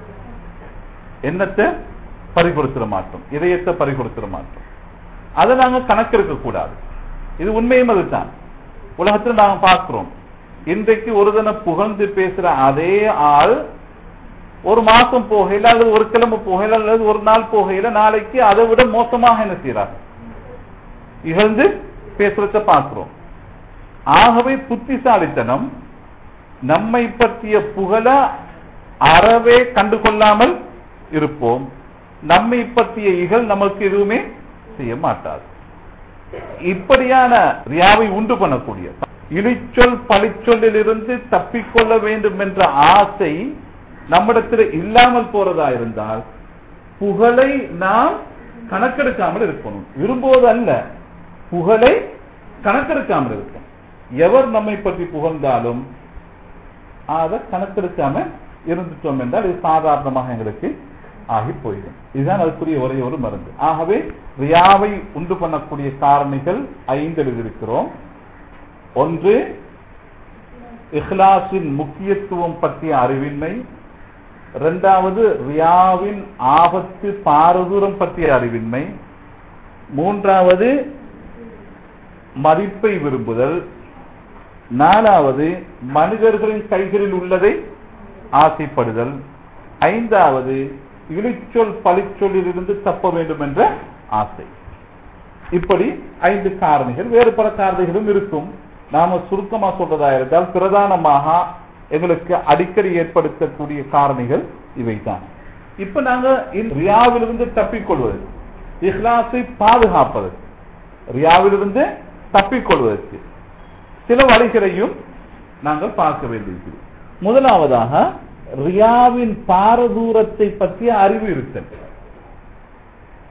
எண்ணத்தை பறிகொடுத்துட மாட்டோம் இதயத்தை பறிகொடுத்துட மாட்டோம் அதை நாங்க கணக்கெடுக்க கூடாது இது உண்மையும் அதுதான் உலகத்தில் நாங்க பார்க்கிறோம் இன்றைக்கு ஒரு தினம் புகழ்ந்து பேசுற அதே ஆள் ஒரு மாசம் போகையில அல்லது ஒரு கிழமை போகையில அல்லது ஒரு நாள் போகையில நாளைக்கு அதை விட மோசமாக என்ன செய்யறாங்க இகழ்ந்து பேசுறத பார்க்கிறோம் ஆகவே புத்திசாலித்தனம் நம்மை பற்றிய புகழ அறவே கண்டு கொள்ளாமல் இருப்போம் நம்மை பற்றிய இகழ் நமக்கு எதுவுமே செய்ய மாட்டாது இப்படியான ரியாவை உண்டு பண்ணக்கூடிய இழிச்சொல் பழிச்சொல்லில் இருந்து தப்பிக்கொள்ள வேண்டும் என்ற ஆசை நம்மிடத்தில் இல்லாமல் போறதா இருந்தால் புகழை நாம் கணக்கெடுக்காமல் இருக்கணும் விரும்புவது அல்ல புகழை கணக்கெடுக்காமல் இருக்கும் எவர் நம்மை பற்றி புகழ்ந்தாலும் அதை கணக்கெடுக்காம இருந்துட்டோம் என்றால் இது சாதாரணமாக எங்களுக்கு ஆகி போயிடும் இதுதான் அதுக்குரிய ஒரே ஒரு மருந்து ஆகவே ரியாவை உண்டு பண்ணக்கூடிய காரணிகள் ஐந்து எழுதியிருக்கிறோம் ஒன்று இஹ்லாஸின் முக்கியத்துவம் பற்றிய அறிவின்மை இரண்டாவது ரியாவின் ஆபத்து பாரதூரம் பற்றிய அறிவின்மை மூன்றாவது மதிப்பை விரும்புதல் நாலாவது மனிதர்களின் கைகளில் உள்ளதை ஆசைப்படுதல் ஐந்தாவது இழிச்சொல் பழிச்சொல்லில் இருந்து தப்ப வேண்டும் என்ற ஆசை இப்படி ஐந்து காரணிகள் வேறு பல காரணிகளும் இருக்கும் நாம சுருக்கமா சொல்றதா இருந்தால் பிரதானமாக எங்களுக்கு அடிக்கடி ஏற்படுத்தக்கூடிய காரணிகள் இவைதான் இப்ப நாங்க இந்த ரியாவிலிருந்து தப்பிக்கொள்வது இஹ்லாஸை பாதுகாப்பது ரியாவிலிருந்து தப்பிக்கொள்வதற்கு சில வழிகளையும் நாங்கள் பார்க்க வேண்டியிருக்கிறோம் முதலாவதாக ரியாவின் பாரதூரத்தை பற்றிய அறிவு இருத்தல்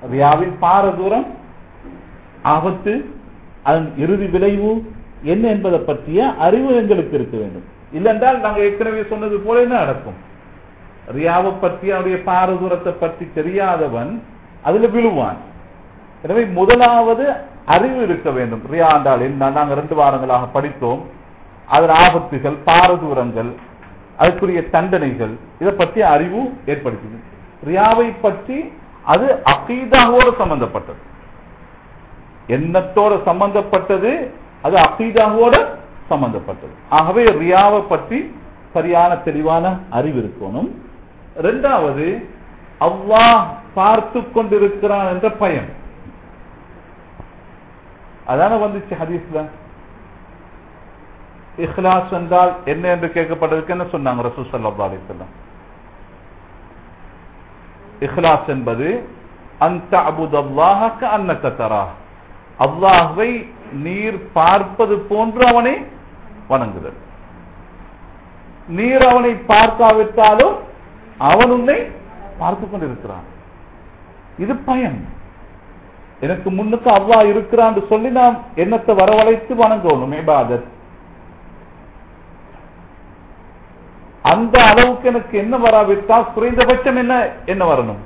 ரியாவின் பாரதூரம் ஆபத்து அதன் இறுதி விளைவு என்ன என்பதை பற்றிய அறிவு எங்களுக்கு இருக்க வேண்டும் இல்லென்றால் நாங்கள் ஏற்கனவே சொன்னது போல என்ன நடக்கும் ரியாவை பற்றி அவருடைய பாரதூரத்தை பற்றி தெரியாதவன் அதுல விழுவான் எனவே முதலாவது அறிவு இருக்க வேண்டும் ரியா என்றால் என்ன நாங்கள் ரெண்டு வாரங்களாக படித்தோம் அதன் ஆபத்துகள் பாரதூரங்கள் அதற்குரிய தண்டனைகள் இதை பற்றி அறிவு ஏற்படுத்துது ரியாவை பற்றி அது அகீதாவோடு சம்பந்தப்பட்டது எண்ணத்தோட சம்பந்தப்பட்டது அது அகீதாவோட சம்பந்தப்பட்டது ஆகவே ரியாவை பற்றி சரியான தெளிவான அறிவு இருக்கணும் இரண்டாவது அல்லாஹ் பார்த்து கொண்டிருக்கிறான் என்ற பயம் அதான வந்துச்சு ஹதீஸ்ல இஹ்லாஸ் என்றால் என்ன என்று கேட்கப்பட்டதுக்கு என்ன சொன்னாங்க ரசூல் ஸல்லல்லாஹு அலைஹி வஸல்லம் இஹ்லாஸ் என்பது அந்த அபுதல்லாஹ கஅன்னக தரா அல்லாஹ்வை நீர் பார்ப்பது போன்று அவனை வணங்குதல் நீர் அவனை பார்க்காவிட்டாலும் அவன் உன்னை பார்த்து கொண்டிருக்கிறான் இது பயன் எனக்கு முன்னுக்கு அல்லாஹ் இருக்கிறான் சொல்லி நாம் எண்ணத்தை வரவழைத்து வணங்கணும் இபாதத் அந்த அளவுக்கு எனக்கு என்ன வராவிட்டால் குறைந்தபட்சம் என்ன என்ன வரணும்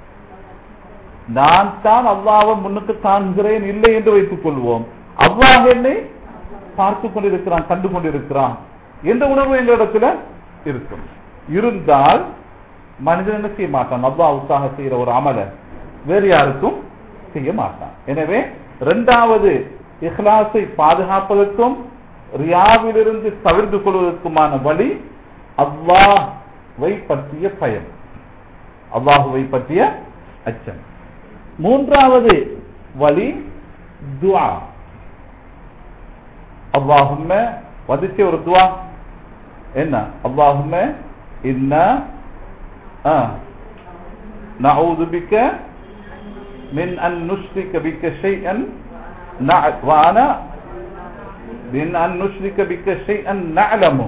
நான் தான் அல்லாவை முன்னுக்கு காண்கிறேன் இல்லை என்று வைத்துக் கொள்வோம் அல்லாஹ் என்னை பார்த்து கொண்டிருக்கிறான் கண்டு கொண்டிருக்கிறான் என்ற உணர்வு எங்களிடத்துல இருக்கும் இருந்தால் மனிதன் என்ன செய்ய மாட்டான் அல்லாவுக்காக செய்யற ஒரு அமல வேறு யாருக்கும் செய்ய மாட்டான் எனவே இரண்டாவது இஹ்லாஸை பாதுகாப்பதற்கும் ரியாவிலிருந்து தவிர்த்து கொள்வதற்குமான வழி அல்லாஹ்வை பற்றிய பயம் அல்லாஹுவை பற்றிய அச்சம் மூன்றாவது வழி துவா அல்லாஹும்ம வந்துச்சு ஒரு துவா என்ன அல்லாஹும்ம இன்ன நஊது பிக்க من أن نشرك بك شيئا نع- وأنا من أن نشرك بك شيئا نعلمه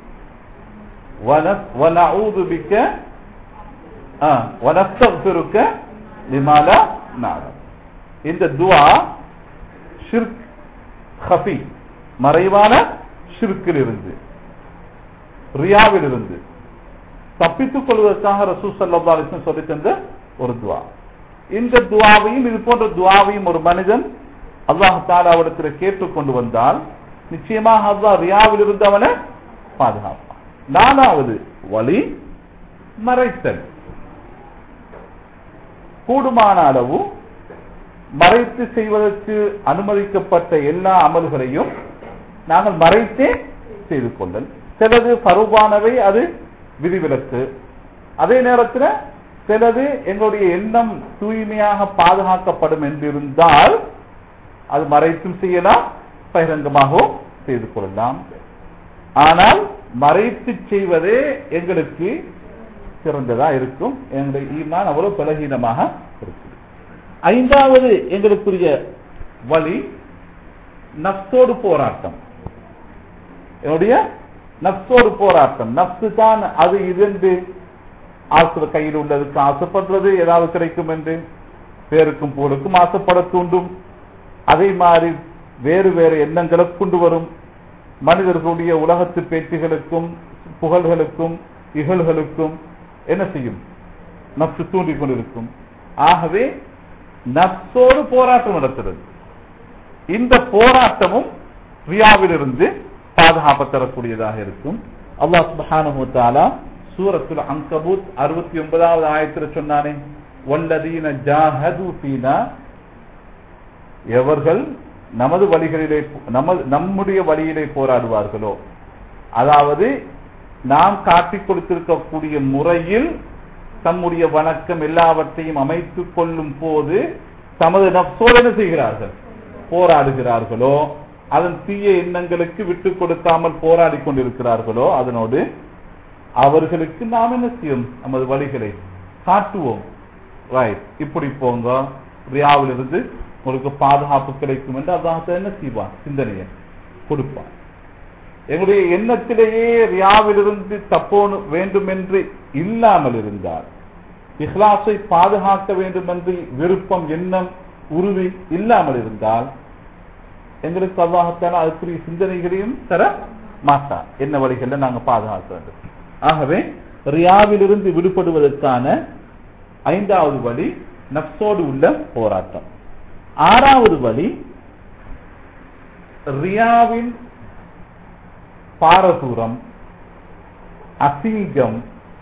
ونف- ونعوذ بك آه ونستغفرك لما لا نعلم இந்த துவா ஷிர்க் ஹஃபி மறைவான ஷிர்க்கில் இருந்து ரியாவில் இருந்து தப்பித்துக் கொள்வதற்காக ரசூ சல்லா அலிஸ்லம் சொல்லி தந்த ஒரு துவா இந்த துவாவையும் இது போன்ற துவாவையும் ஒரு மனிதன் அல்லாஹ் தாலாவிடத்தில் கேட்டுக் கொண்டு வந்தால் நிச்சயமாக அல்லாஹ் ரியாவில் இருந்து அவனை பாதுகாப்பான் நாலாவது வழி மறைத்தல் கூடுமான அளவு மறைத்து செய்வதற்கு அனுமதிக்கப்பட்ட எல்லா அமல்களையும் நாங்கள் மறைத்தே செய்து கொள்ளல் சிலது பருவானவை அது விதிவிலக்கு அதே நேரத்தில் சிலது எங்களுடைய எண்ணம் தூய்மையாக பாதுகாக்கப்படும் என்றிருந்தால் அது மறைத்தும் செய்யலாம் பகிரங்கமாகவும் செய்து கொள்ளலாம் ஆனால் மறைத்து செய்வதே எங்களுக்கு சிறந்ததா இருக்கும் எங்களுடைய ஈமான் அவ்வளவு பலகீனமாக இருக்கும் ஐந்தாவது எங்களுக்குரிய வழி நப்சோடு போராட்டம் என்னுடைய நப்சோடு போராட்டம் நப்சு தான் அது இது ஆசை கையில் உள்ளதுக்கு ஆசைப்படுறது ஏதாவது கிடைக்கும் என்று பேருக்கும் போலுக்கும் ஆசைப்பட தூண்டும் அதே மாதிரி வேறு வேறு எண்ணங்களை கொண்டு வரும் மனிதர்களுடைய உலகத்து பேச்சுகளுக்கும் புகழ்களுக்கும் இகழ்களுக்கும் என்ன செய்யும் நப்சு தூண்டிக் கொண்டிருக்கும் ஆகவே நப்சோடு போராட்டம் நடத்துறது இந்த போராட்டமும் ரியாவிலிருந்து பாதுகாப்பு தரக்கூடியதாக இருக்கும் அல்லாஹ் சுப்ஹானஹு தஆலா சூரத்துல் அன்கபூத் 69வது ஆயத்துல சொன்னானே வல்லதீன ஜாஹது ஃபீனா எவர்கள் நமது வழிகளிலே நமது நம்முடைய வழியிலே போராடுவார்களோ அதாவது நாம் காட்டிக் கொடுத்திருக்கக்கூடிய முறையில் தம்முடைய வணக்கம் எல்லாவற்றையும் அமைத்துக் கொள்ளும் போது தமது நப்சோடு என்ன செய்கிறார்கள் போராடுகிறார்களோ அதன் தீய எண்ணங்களுக்கு விட்டுக் கொடுக்காமல் போராடி கொண்டிருக்கிறார்களோ அதனோடு அவர்களுக்கு நாம் என்ன செய்யும் நமது வழிகளை காட்டுவோம் ரைட் இப்படி போங்க ரியாவிலிருந்து உங்களுக்கு பாதுகாப்பு கிடைக்கும் என்று அதான் என்ன செய்வான் சிந்தனையை கொடுப்பான் எங்களுடைய எண்ணத்திலேயே ரியாவிலிருந்து தப்போனு வேண்டும் என்று இல்லாமல் இருந்தால் இஹ்லாஸை பாதுகாக்க வேண்டும் என்று விருப்பம் எண்ணம் உறுதி இல்லாமல் இருந்தால் எங்களுக்கு அல்லாஹத்தால அதுக்குரிய சிந்தனைகளையும் தர மாட்டார் என்ன வழிகளை நாங்க பாதுகாக்க வேண்டும் ஆகவே ரியாவிலிருந்து விடுபடுவதற்கான ஐந்தாவது வழி நப்சோடு உள்ள போராட்டம் ஆறாவது வழி ரியாவின் பாரதூரம் அசிங்கம்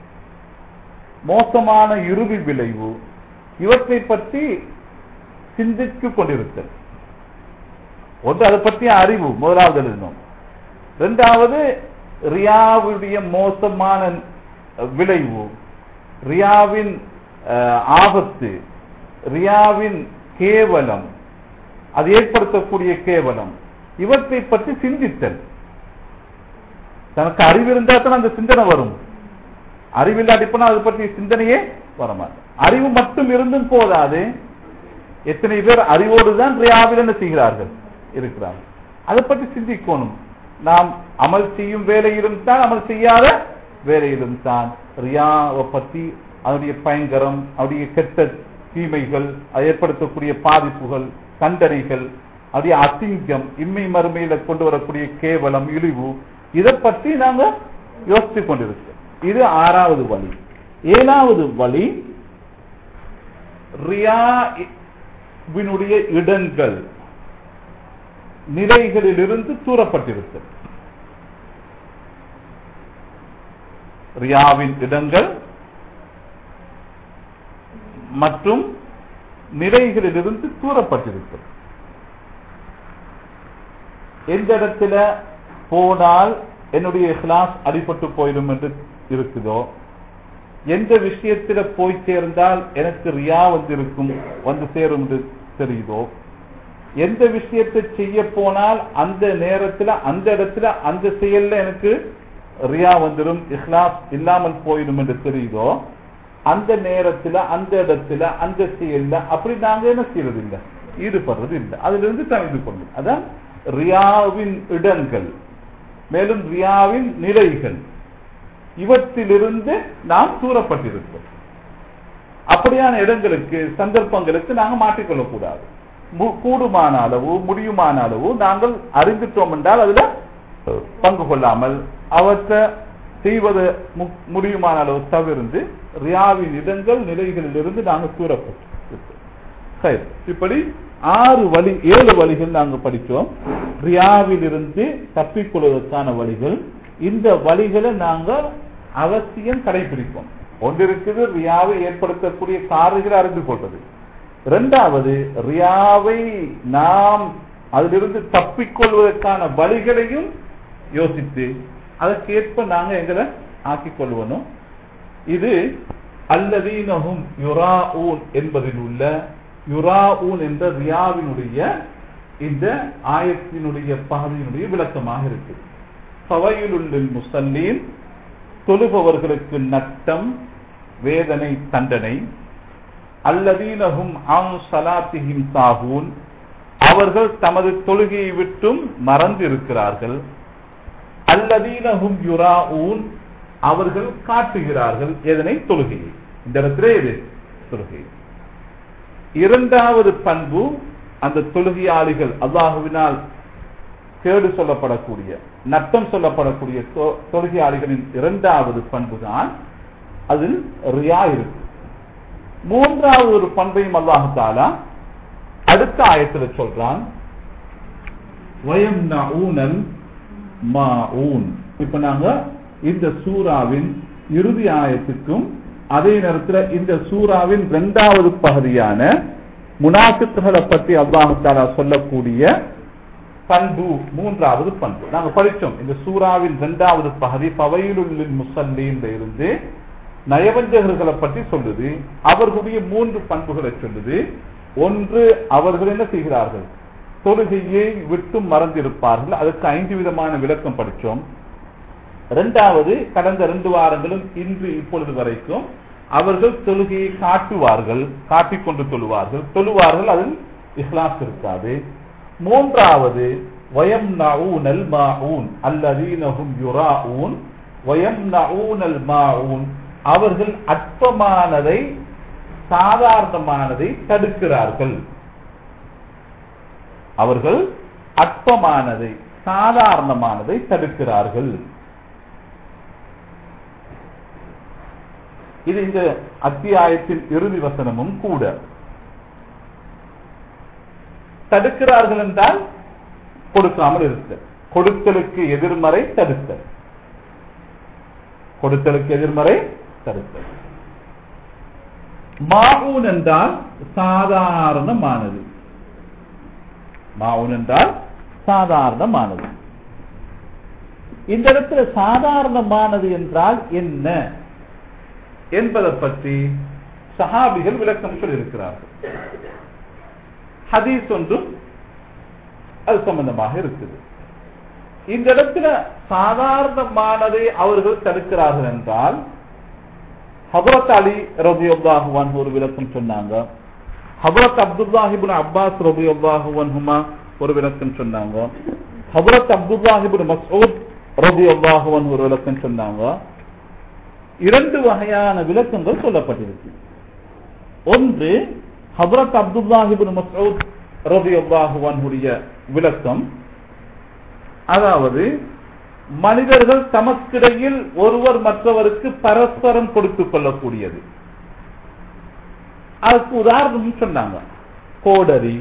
மோசமான இறுதி விளைவு இவற்றை பற்றி சிந்தித்துக் கொண்டிருத்தல் ஒன்று அதை பற்றிய அறிவு முதலாவது எழுதணும் இரண்டாவது ரியாவுடைய மோசமான விளைவு ரியாவின் அஹ், ஆபத்து ரியாவின் கேவலம் அது ஏற்படுத்தக்கூடிய கேவலம் இவற்றை பற்றி சிந்தித்தல் தனக்கு அறிவு இருந்தா தான் அந்த சிந்தனை வரும் அறிவில்லாட்டிப்பனா அது பற்றிய சிந்தனையே வரமாட்டேன் அறிவு மட்டும் இருந்தும் போதாது எத்தனை பேர் அறிவோடு தான் ரியாவில் என்ன செய்கிறார்கள் இருக்கிறார்கள் அதை பற்றி சிந்திக்கணும் நாம் அமல் செய்யும் வேலையிலும் தான் அமல் செய்யாத வேலையிலும் தான் ரியாவை பற்றி அதனுடைய பயங்கரம் அவருடைய கெட்ட தீமைகள் அது ஏற்படுத்தக்கூடிய பாதிப்புகள் தண்டனைகள் அதே அசிங்கம் இம்மை மறுமையில கொண்டு வரக்கூடிய கேவலம் இழிவு இதை பற்றி நாங்க யோசித்துக் கொண்டிருக்கோம் இது ஆறாவது வழி ஏழாவது வழி ரியாவினுடைய இடங்கள் நிலைகளிலிருந்து தூரப்பட்டிருக்கு ரியாவின் இடங்கள் மற்றும் நிலைகளிலிருந்து தூரப்பட்டிருக்கு எந்த இடத்துல போனால் என்னுடைய இஹ்லாஸ் அடிபட்டு போயிடும் என்று இருக்குதோ எந்த விஷயத்துல போய் சேர்ந்தால் எனக்கு ரியா வந்து இருக்கும் வந்து சேரும் என்று தெரியுதோ எந்த விஷயத்தை செய்ய போனால் அந்த நேரத்துல அந்த இடத்துல அந்த செயல்ல எனக்கு ரியா வந்துடும் இஹ்லாஸ் இல்லாமல் போயிடும் என்று தெரியுதோ அந்த நேரத்துல அந்த இடத்துல அந்த செயல்ல அப்படி நாங்க என்ன செய்யறது இல்லை ஈடுபடுறது இல்லை அதுல இருந்து தவிர்த்து கொள்ளும் அதான் ரியாவின் இடங்கள் மேலும் ரியாவின் நிலைகள் இவற்றிலிருந்து நாம் தூரப்பட்டிருக்கிறோம் அப்படியான இடங்களுக்கு சந்தர்ப்பங்களுக்கு நாங்க மாற்றிக்கொள்ளக்கூடாது மு- கூடுமான அளவு முடியுமான அளவு நாங்கள் அறிந்துட்டோம் என்றால் அதுல பங்கு கொள்ளாமல் அவற்றை செய்வது மு- முடியுமான அளவு தவிர்த்து ரியாவின் இடங்கள் நிலைகளிலிருந்து நாங்கள் தூரப்பட்டு சரி இப்படி ஆறு வழி ஏழு வழிகள் நாங்க படிச்சோம் ரியாவிலிருந்து தப்பிக்கொள்வதற்கான வழிகள் இந்த வழிகளை நாங்க அவசியம் கடைபிடிப்போம் ஒன்று இருக்குது ரியாவை ஏற்படுத்தக்கூடிய காரணங்களை அறிந்து கொள்வது இரண்டாவது ரியாவை நாம் அதிலிருந்து தப்பிக்கொள்வதற்கான வழிகளையும் யோசித்து அதற்கேற்ப நாங்க எங்களை ஆக்கிக் கொள்வனும் இது அல்லதீனஹும் யுராஊன் என்பதில் உள்ள யுராஊன் என்ற ரியாவினுடைய இந்த ஆயத்தினுடைய பகுதியினுடைய விளக்கமாக இருக்கு ஃபவைலுல் முசல்லீன் தொழுபவர்களுக்கு நட்டம் வேதனை தண்டனை அல்லதீனஹும் அன் சலாத்திஹிம் சாகூன் அவர்கள் தமது தொழுகையை விட்டும் மறந்து இருக்கிறார்கள் அல்லதீனஹும் யுராஊன் அவர்கள் காட்டுகிறார்கள் எதனை தொழுகையை இந்த இடத்துல எது தொழுகை இரண்டாவது பண்பு அந்த தொழுகையாளிகள் அல்லாஹுவினால் கேடு சொல்லப்படக்கூடிய நட்டம் சொல்லப்படக்கூடிய தொ- தொழுகையாளிகளின் இரண்டாவது பண்பு தான் அதில் ரியா இருக்கு மூன்றாவது ஒரு பண்பையும் அல்லாஹு தாலா அடுத்த ஆயத்தில் சொல்றான் வயம்னஊனல் மாஊன் இப்ப நாங்க இந்த சூராவின் இறுதி ஆயத்துக்கும் அதே நேரத்தில் இந்த சூராவின் இரண்டாவது பகுதியான முனாஃபிக்குகளை பற்றி அல்லாஹு தாலா சொல்லக்கூடிய பண்பு மூன்றாவது பண்பு நாங்க படிச்சோம் இந்த சூராவின் இரண்டாவது பகுதி பவையிலுள்ளின் முசல்லின் இருந்து நயவஞ்சகர்களை பற்றி சொல்லுது அவர்களுடைய மூன்று பண்புகளை சொல்லுது ஒன்று அவர்கள் என்ன செய்கிறார்கள் தொழுகையை விட்டு மறந்திருப்பார்கள் அதற்கு ஐந்து விதமான விளக்கம் படிச்சோம் இரண்டாவது கடந்த ரெண்டு வாரங்களும் இன்று இப்பொழுது வரைக்கும் அவர்கள் தொழுகையை காட்டுவார்கள் காட்டிக்கொண்டு தொழுவார்கள் தொழுவார்கள் அதில் இஸ்லாஸ் இருக்காது மூன்றாவது வயம் மாஊன் அல்லதீனஹும் யுராஊன் வயம் மாஊன் அவர்கள் அற்பமானதை சாதாரணமானதை தடுக்கிறார்கள் அவர்கள் அற்பமானதை சாதாரணமானதை தடுக்கிறார்கள் இது இந்த அத்தியாயத்தின் இறுதி வசனமும் கூட தடுக்கிறார்கள் என்றால் கொடுக்காமல் இருத்தல் கொடுத்தலுக்கு எதிர்மறை தடுத்தல் கொடுத்தலுக்கு எதிர்மறை தடுத்தல் மாவுன் என்றால் சாதாரணமானது மாவுன் என்றால் சாதாரணமானது இந்த இடத்துல சாதாரணமானது என்றால் என்ன என்பதை பற்றி சஹாபிகள் விளக்கம் சொல்லியிருக்கிறார்கள் ஹதீஸ் ஒன்றும் அது சம்பந்தமாக இருக்குது இந்த இடத்துல சாதாரணமானதை அவர்கள் தடுக்கிறார்கள் என்றால் ஹபரத் அலி ரபியுல்லாஹுவான் ஒரு விளக்கம் சொன்னாங்க ஹபரத் அப்துல்லாஹிபின் அப்பாஸ் ரபியுல்லாஹுவன்ஹுமா ஒரு விளக்கம் சொன்னாங்க ஹபரத் அப்துல்லாஹிபின் மசூத் ரபியுல்லாஹுவன் ஒரு விளக்கம் சொன்னாங்க இரண்டு வகையான விளக்கங்கள் சொல்லப்பட்டிருக்கு ஒன்று ஹபரத் அப்துல்லாஹிபின் மசூத் ரபியுல்லாஹுவனுடைய விளக்கம் அதாவது மனிதர்கள் தமக்கிடையில் ஒருவர் மற்றவருக்கு பரஸ்பரம் கொடுத்துக் கொள்ளக்கூடியது அதுக்கு உதாரணம் சொன்னாங்க கோடரி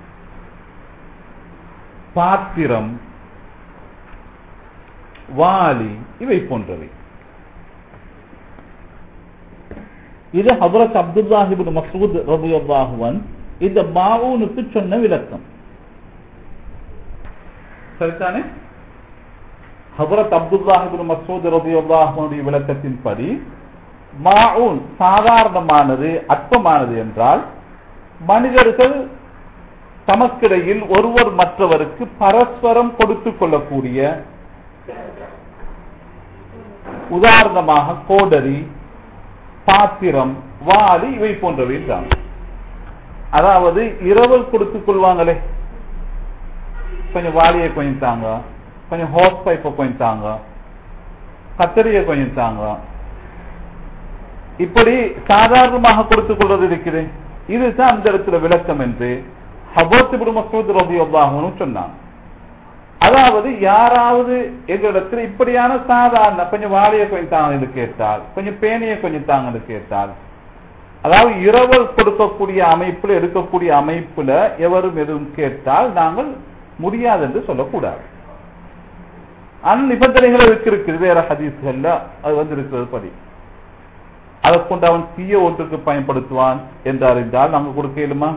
பாத்திரம் வாலி இவை போன்றவை இது ஹபரத் அப்துல்லாஹிபின் மசூத் ரபியுல்லாஹுவன் இந்த மாவூனுக்கு சொன்ன விளக்கம் சரிதானே ஹபரத் அப்துல்லாஹிபின் மசூத் ரபியுல்லாஹுடைய விளக்கத்தின்படி மாவுன் சாதாரணமானது அற்பமானது என்றால் மனிதர்கள் தமக்கிடையில் ஒருவர் மற்றவருக்கு பரஸ்பரம் கொடுத்துக் கொள்ளக்கூடிய உதாரணமாக கோடரி பாத்திரம் வாலி இவை போன்றவை தான் அதாவது இரவல் கொடுத்துக் கொள்வாங்களே கொஞ்சம் வாலியை கொஞ்சம் தாங்க கொஞ்சம் ஹோஸ் பைப்பை கொஞ்சம் தாங்க கத்தரியை கொஞ்சம் தாங்க இப்படி சாதாரணமாக கொடுத்துக் கொள்வது இருக்குது இதுதான் அந்த இடத்துல விளக்கம் என்று ஹபோத்து மசூத் ரபி அல்லாஹனும் சொன்னாங்க அதாவது யாராவது எங்களிடத்தில் இப்படியான சாதாரண கொஞ்சம் வாழைய கொஞ்சம் தாங்க என்று கேட்டால் கொஞ்சம் பேனையை கொஞ்சம் தாங்க என்று கேட்டால் அதாவது இரவல் கொடுக்கக்கூடிய அமைப்புல இருக்கக்கூடிய அமைப்புல எவரும் எதுவும் கேட்டால் நாங்கள் முடியாது என்று சொல்லக்கூடாது ஆனால் நிபந்தனைகள் அதுக்கு இருக்குது வேற ஹதீஸ்கள்ல அது வந்து இருக்கிறது படி அதை கொண்டு அவன் தீய ஒன்றுக்கு பயன்படுத்துவான் என்று அறிந்தால் நாங்கள் கொடுக்க இயலுமா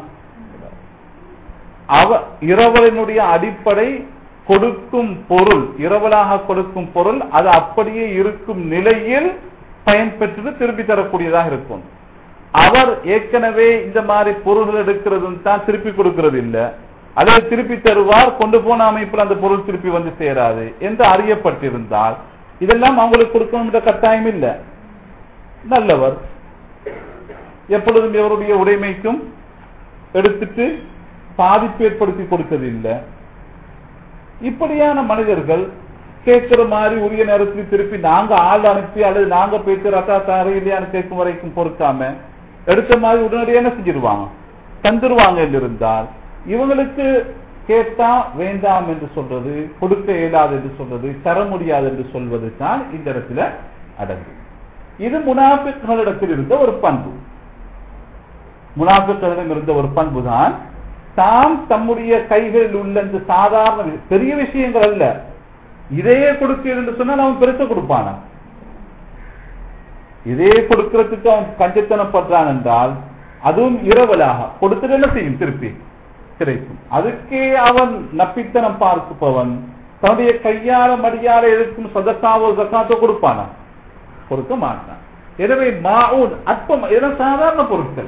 அவ இரவலினுடைய அடிப்படை கொடுக்கும் பொருள் இரவலாக கொடுக்கும் பொருள் அது அப்படியே இருக்கும் நிலையில் பயன்பெற்று திருப்பி தரக்கூடியதாக இருக்கும் அவர் ஏற்கனவே இந்த மாதிரி பொருள்கள் எடுக்கிறது தான் திருப்பி கொடுக்கிறது இல்லை அதை திருப்பி தருவார் கொண்டு போன அமைப்பில் அந்த பொருள் திருப்பி வந்து சேராது என்று அறியப்பட்டிருந்தால் இதெல்லாம் அவங்களுக்கு கொடுக்கணும் கட்டாயம் இல்லை நல்லவர் எப்பொழுதும் எவருடைய உடைமைக்கும் எடுத்துட்டு பாதிப்பு ஏற்படுத்தி கொடுத்தது இல்லை இப்படியான மனிதர்கள் கேட்கிற மாதிரி உரிய நேரத்தில் திருப்பி நாங்க ஆள் அனுப்பி அல்லது நாங்க போயிட்டு ரத்தா தாரு இல்லையான்னு கேட்கும் வரைக்கும் பொறுக்காம எடுத்த மாதிரி உடனடியாக என்ன செஞ்சிருவாங்க தந்துருவாங்க என்று இருந்தால் இவங்களுக்கு கேட்டா வேண்டாம் என்று சொல்றது கொடுக்க இயலாது என்று சொல்றது தர முடியாது என்று சொல்வது தான் இந்த இடத்துல அடங்கும் இது முனாபிக்களிடத்தில் இருந்த ஒரு பண்பு முனாபிக்களிடம் இருந்த ஒரு பண்பு தான் தாம் தம்முடைய கைகளில் உள்ள இந்த சாதாரண பெரிய விஷயங்கள் அல்ல இதையே கொடுக்க என்று சொன்னால் அவன் பெருச கொடுப்பானா இதே கொடுக்கிறதுக்கு அவன் கஞ்சத்தனப்படுறான் என்றால் அதுவும் இரவலாக கொடுத்துட்டு என்ன செய்யும் திருப்பி கிடைக்கும் அதுக்கே அவன் நப்பித்தனம் பார்ப்பவன் தன்னுடைய கையால மடியால இருக்கும் சதக்காவோ சக்காத்தோ கொடுப்பானா கொடுக்க மாட்டான் எனவே மாவுன் அற்பம் இதெல்லாம் சாதாரண பொருட்கள்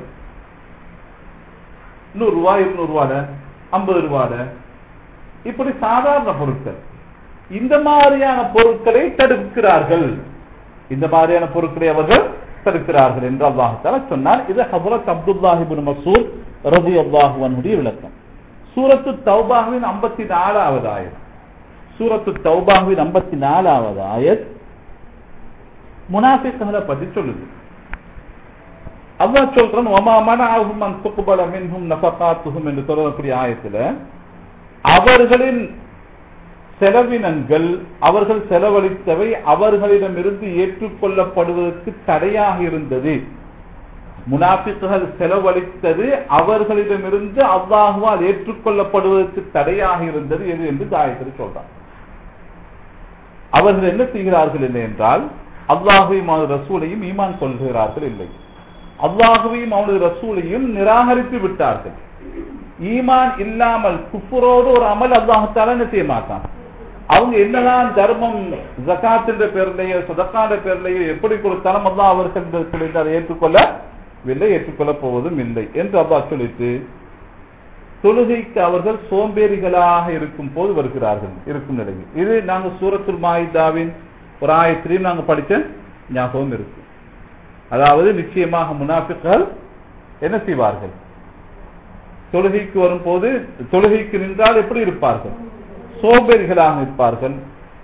நூறு ரூபாய் இருநூறு ரூபாட ஐம்பது ரூபாட இப்படி சாதாரண பொருட்கள் இந்த மாதிரியான பொருட்களை தடுக்கிறார்கள் இந்த மாதிரியான பொருட்களை அவர்கள் தடுக்கிறார்கள் என்று அல்லாஹால சொன்னார் இது ஹபரத் அப்துல்லாஹிபின் மசூர் ரபி அல்லாஹுவனுடைய விளக்கம் சூரத்து தௌபாஹுவின் ஐம்பத்தி நாலாவது ஆயத் சூரத்து தௌபாஹுவின் ஐம்பத்தி நாலாவது ஆயத் முனாஃபிக்குகளை பத்தி சொல்லுது அல்லாஹ் சொல்றான் ஒமா மனஅஹும் அன் துக்பல மின்ஹும் நஃபகாத்துஹும் என்று சொல்லக்கூடிய ஆயத்துல அவர்களின் செலவினங்கள் அவர்கள் செலவழித்தவை அவர்களிடமிருந்து ஏற்றுக்கொள்ளப்படுவதற்கு தடையாக இருந்தது முனாஃபிக்குகள் செலவழித்தது அவர்களிடமிருந்து அல்லாஹுவால் ஏற்றுக்கொள்ளப்படுவதற்கு தடையாக இருந்தது எது என்று தாயத்தில் சொல்றான் அவர்கள் என்ன செய்கிறார்கள் இல்லை என்றால் அல்லாஹுவையும் அவனது ரசூலையும் ஈமான் கொள்கிறார்கள் இல்லை அல்லாஹுவையும் அவனது ரசூலையும் நிராகரித்து விட்டார்கள் ஈமான் இல்லாமல் குஃபுரோடு ஒரு அமல் அல்லாஹத்தால என்ன செய்ய மாட்டான் அவங்க என்னதான் தர்மம் ஜகாத் என்ற பேர்லையோ சதக்கான பேர்லையோ எப்படி கொடுத்தாலும் அல்லாஹ் அவர்கள் அதை ஏற்றுக்கொள்ளவில்லை ஏற்றுக்கொள்ளப் போவதும் இல்லை என்று அல்லாஹ் சொல்லிட்டு தொழுகைக்கு அவர்கள் சோம்பேறிகளாக இருக்கும் போது வருகிறார்கள் இருக்கும் நிலையில் இது நாங்க சூரத்துல் மாயிதாவின் ஒரு ஆயத்திலையும் நாங்க படிச்ச ஞாபகம் இருக்கு அதாவது நிச்சயமாக முனாஃபிக்கள் என்ன செய்வார்கள் தொழுகைக்கு வரும்போது தொழுகைக்கு நின்றால் எப்படி இருப்பார்கள் சோம்பேறிகளாக இருப்பார்கள்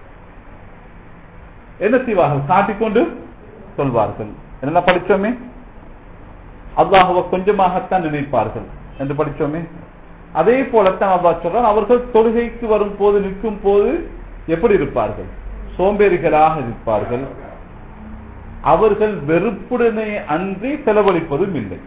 என்ன செய்வார்கள் காட்டிக்கொண்டு சொல்வார்கள் என்ன படிச்சோமே அல்லாஹுவ கொஞ்சமாகத்தான் நினைப்பார்கள் என்று படிச்சோமே அதே போலத்தான் அல்லாஹ் சொல்றான் அவர்கள் தொழுகைக்கு வரும் போது நிற்கும் போது எப்படி இருப்பார்கள் சோம்பேறிகளாக இருப்பார்கள் அவர்கள் வெறுப்புடனே அன்றி செலவழிப்பதும் இல்லை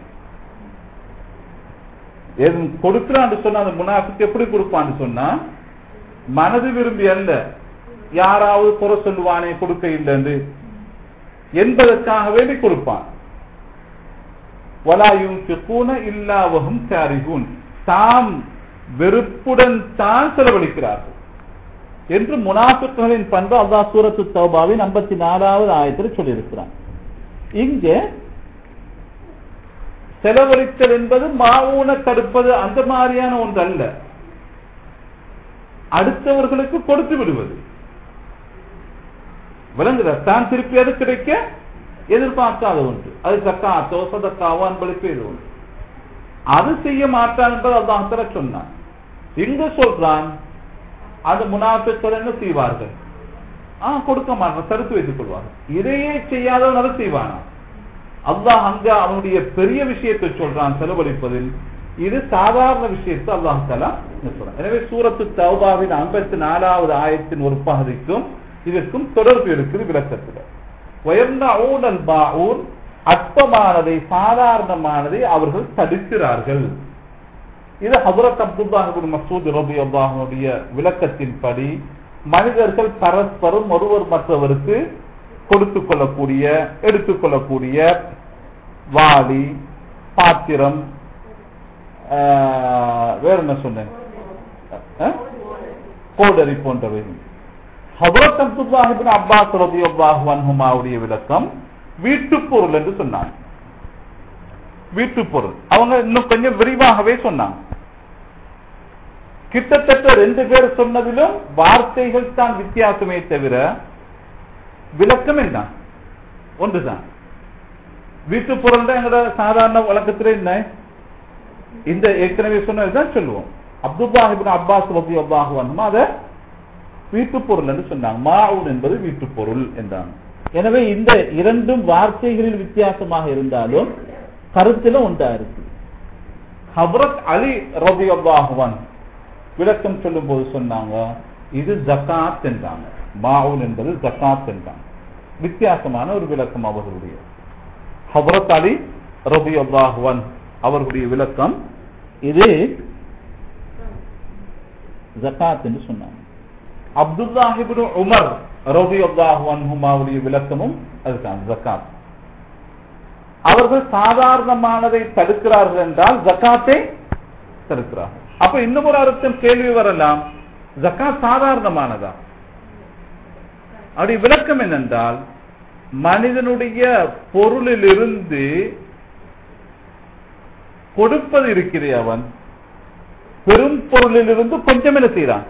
எதுவும் கொடுக்கிறான்னு சொன்னா அந்த முனாஃபிக்கு எப்படி கொடுப்பான்னு சொன்னா மனது விரும்பி அல்ல யாராவது குறை சொல்லுவானே கொடுக்க இல்லைன்னு என்பதற்காக வேண்டி கொடுப்பான் வலாயும் இல்லாவகும் சாரிகுன் தாம் வெறுப்புடன் தான் செலவழிக்கிறார்கள் என்று முனாஃபிக்குகளின் பண்பு அல்லாஹ் சூரத்து தௌபாவின் ஐம்பத்தி நாலாவது ஆயத்தில் சொல்லியிருக்கிறான் இங்கே செலவழித்தல் என்பது மாவுன தடுப்பது அந்த மாதிரியான ஒன்று அல்ல அடுத்தவர்களுக்கு கொடுத்து விடுவது விளங்குத தான் திருப்பி அது கிடைக்க எதிர்பார்க்காத ஒன்று அது சக்காத்தோ சதக்காவோ அன்பளிப்பு இது ஒன்று அது செய்ய மாட்டான் என்பது அல்லாஹத்துல சொன்னான் இங்க சொல்றான் அது முனாஃபிக்கள் என்ன செய்வார்கள் ஆ கொடுக்க மாட்டான் தடுத்து வைத்துக் கொள்வார்கள் இதையே செய்யாதவன் அதை செய்வானா அல்லாஹ் அங்க அவனுடைய பெரிய விஷயத்தை சொல்றான் செலவழிப்பதில் இது சாதாரண விஷயத்தை அல்லாஹ் தலா சொல்றான் எனவே சூரத்து தௌபாவின் ஐம்பத்தி நாலாவது ஆயத்தின் ஒரு பகுதிக்கும் இதற்கும் தொடர்பு இருக்குது விளக்கத்தில் உயர்ந்த ஊழல் பாவூர் அற்பமானதை சாதாரணமானதை அவர்கள் தடுக்கிறார்கள் இது ஹசரத் அப்துல்லாஹிபின் மசூத் ரபி அல்லாஹனுடைய விளக்கத்தின்படி மனிதர்கள் பரஸ்பரம் ஒருவர் மற்றவருக்கு கொடுத்து கொள்ளக்கூடிய எடுத்துக்கொள்ளக்கூடிய வாளி பாத்திரம் வேற என்ன சொன்னேன் கோடரி போன்றவை ஹபரத் அப்துல்லாஹிபின் அப்பாஸ் ரபி அல்லாஹு அன்ஹுமாவுடைய விளக்கம் வீட்டுப் பொருள் என்று சொன்னாங்க வீட்டுப் பொருள் அவங்க இன்னும் கொஞ்சம் விரிவாகவே சொன்னாங்க கிட்டத்தட்ட ரெண்டு பேர் சொன்னதிலும் வார்த்தைகள் தான் வித்தியாசமே தவிர விளக்கம் என்ன ஒன்றுதான் வீட்டு பொருள் எங்களோட சாதாரண வழக்கத்தில் என்ன இந்த ஏற்கனவே சொன்னதுதான் சொல்லுவோம் அப்துல்லாஹிபின் அப்பாஸ் ரபி அல்லாஹு அன்ஹுமா அதை வீட்டு பொருள் என்று சொன்னாங்க மாவுன் என்பது வீட்டு பொருள் என்றாங்க எனவே இந்த இரண்டும் வார்த்தைகளில் வித்தியாசமாக இருந்தாலும் கருத்துல ஒன்றா இருக்கு ஹபரத் அலி ரபி அல்லாஹுவன் விளக்கம் சொல்லும் போது சொன்னாங்க இது ஜக்காத் என்றாங்க மாவுன் என்பது ஜக்காத் என்றாங்க வித்தியாசமான ஒரு விளக்கம் அவர்களுடைய ஹபரத் அலி ரபி அல்லாஹுவன் அவர்களுடைய விளக்கம் இது ஜக்காத் என்று சொன்னாங்க அப்துல்லாஹிபின் உமர் ரபி அல்லாஹுடைய விளக்கமும் அதுதான் ஜக்காத் அவர்கள் சாதாரணமானதை தடுக்கிறார்கள் என்றால் ஜக்காத்தை தடுக்கிறார்கள் அப்ப இன்னும் ஒரு அர்த்தம் கேள்வி வரலாம் ஜக்காத் சாதாரணமானதா அப்படி விளக்கம் என்னென்றால் மனிதனுடைய பொருளிலிருந்து கொடுப்பது இருக்கிறே அவன் பெரும் பொருளிலிருந்து கொஞ்சம் என்ன செய்யறான்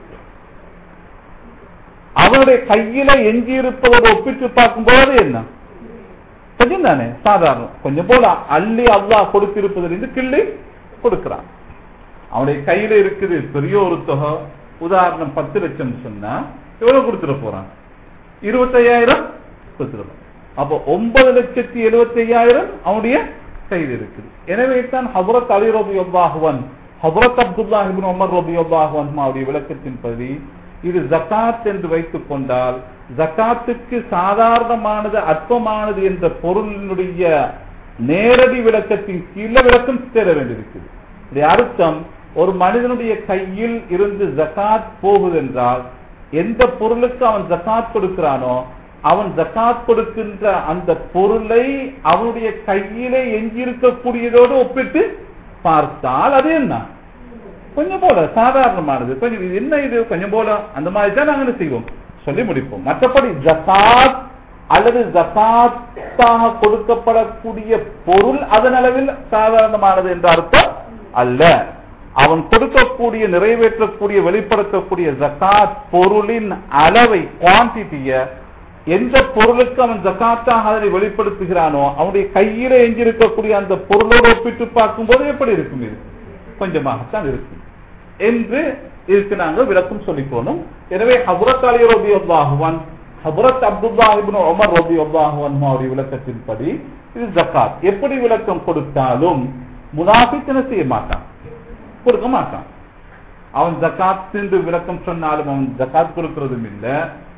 அவனுடைய கையில எஞ்சி இருப்பதோடு ஒப்பிட்டு பார்க்கும்போது என்ன கொஞ்சம் தானே சாதாரணம் கொஞ்சம் போல அள்ளி அல்லா கொடுத்திருப்பதிலிருந்து கிள்ளி கொடுக்கிறான் அவனுடைய கையில இருக்குது பெரிய ஒரு தொகை உதாரணம் பத்து லட்சம் சொன்னா எவ்வளவு கொடுத்துட போறான் இருபத்தையாயிரம் கொடுத்துருவான் அப்போ ஒன்பது லட்சத்தி எழுபத்தி ஐயாயிரம் அவனுடைய கையில் இருக்குது எனவே தான் ஹபரத் அலி ரபி ஒப்பாகுவன் ஹபரத் அப்துல்லாஹிபின் உமர் ரபி ஒப்பாகுவன் அவருடைய விளக்கத்தின்படி இது ஜக்காத் என்று வைத்துக் கொண்டால் ஜக்காத்துக்கு சாதாரணமானது அற்பமானது என்ற பொருளினுடைய நேரடி விளக்கத்தின் கீழே விளக்கம் தேட வேண்டியிருக்குது இது அர்த்தம் ஒரு மனிதனுடைய கையில் இருந்து ஜக்காத் போகுதென்றால் எந்த பொருளுக்கு அவன் ஜக்காத் கொடுக்கிறானோ அவன் ஜக்காத் கொடுக்கின்ற அந்த பொருளை அவனுடைய கையிலே எஞ்சியிருக்கக்கூடியதோடு ஒப்பிட்டு பார்த்தால் அது என்ன கொஞ்சம் போல சாதாரணமானது கொஞ்சம் இது என்ன இது கொஞ்சம் போல அந்த மாதிரி தான் நாங்க என்ன செய்வோம் சொல்லி முடிப்போம் மற்றபடி ஜகாத் அல்லது ஜகாத்தாக கொடுக்கப்படக்கூடிய பொருள் அதன் அளவில் சாதாரணமானது என்ற அர்த்தம் அல்ல அவன் கொடுக்கக்கூடிய நிறைவேற்றக்கூடிய வெளிப்படுத்தக்கூடிய ஜகாத் பொருளின் அளவை குவான்டிட்டிய எந்த பொருளுக்கு அவன் ஜகாத்தாக அதனை வெளிப்படுத்துகிறானோ அவனுடைய கையில எஞ்சிருக்கக்கூடிய அந்த பொருளோடு ஒப்பிட்டு பார்க்கும்போது எப்படி இருக்கும் இது கொஞ்சமாகத்தான் இருக்கும் என்று இதுக்கு நாங்கள் விளக்கம் சொல்லிக் போனோம் எனவே ஹபுரத் அலி ரபி அல்லாஹுவான் ஹபுரத் அப்துல்லாஹிபின் உமர் ரபி அல்லாஹுவான் அவருடைய விளக்கத்தின்படி இது ஜக்காத் எப்படி விளக்கம் கொடுத்தாலும் முனாஃபித்தனை செய்ய மாட்டான் கொடுக்க மாட்டான் அவன் ஜக்காத் என்று விளக்கம் சொன்னாலும் அவன் ஜக்காத் கொடுக்கிறதும் இல்லை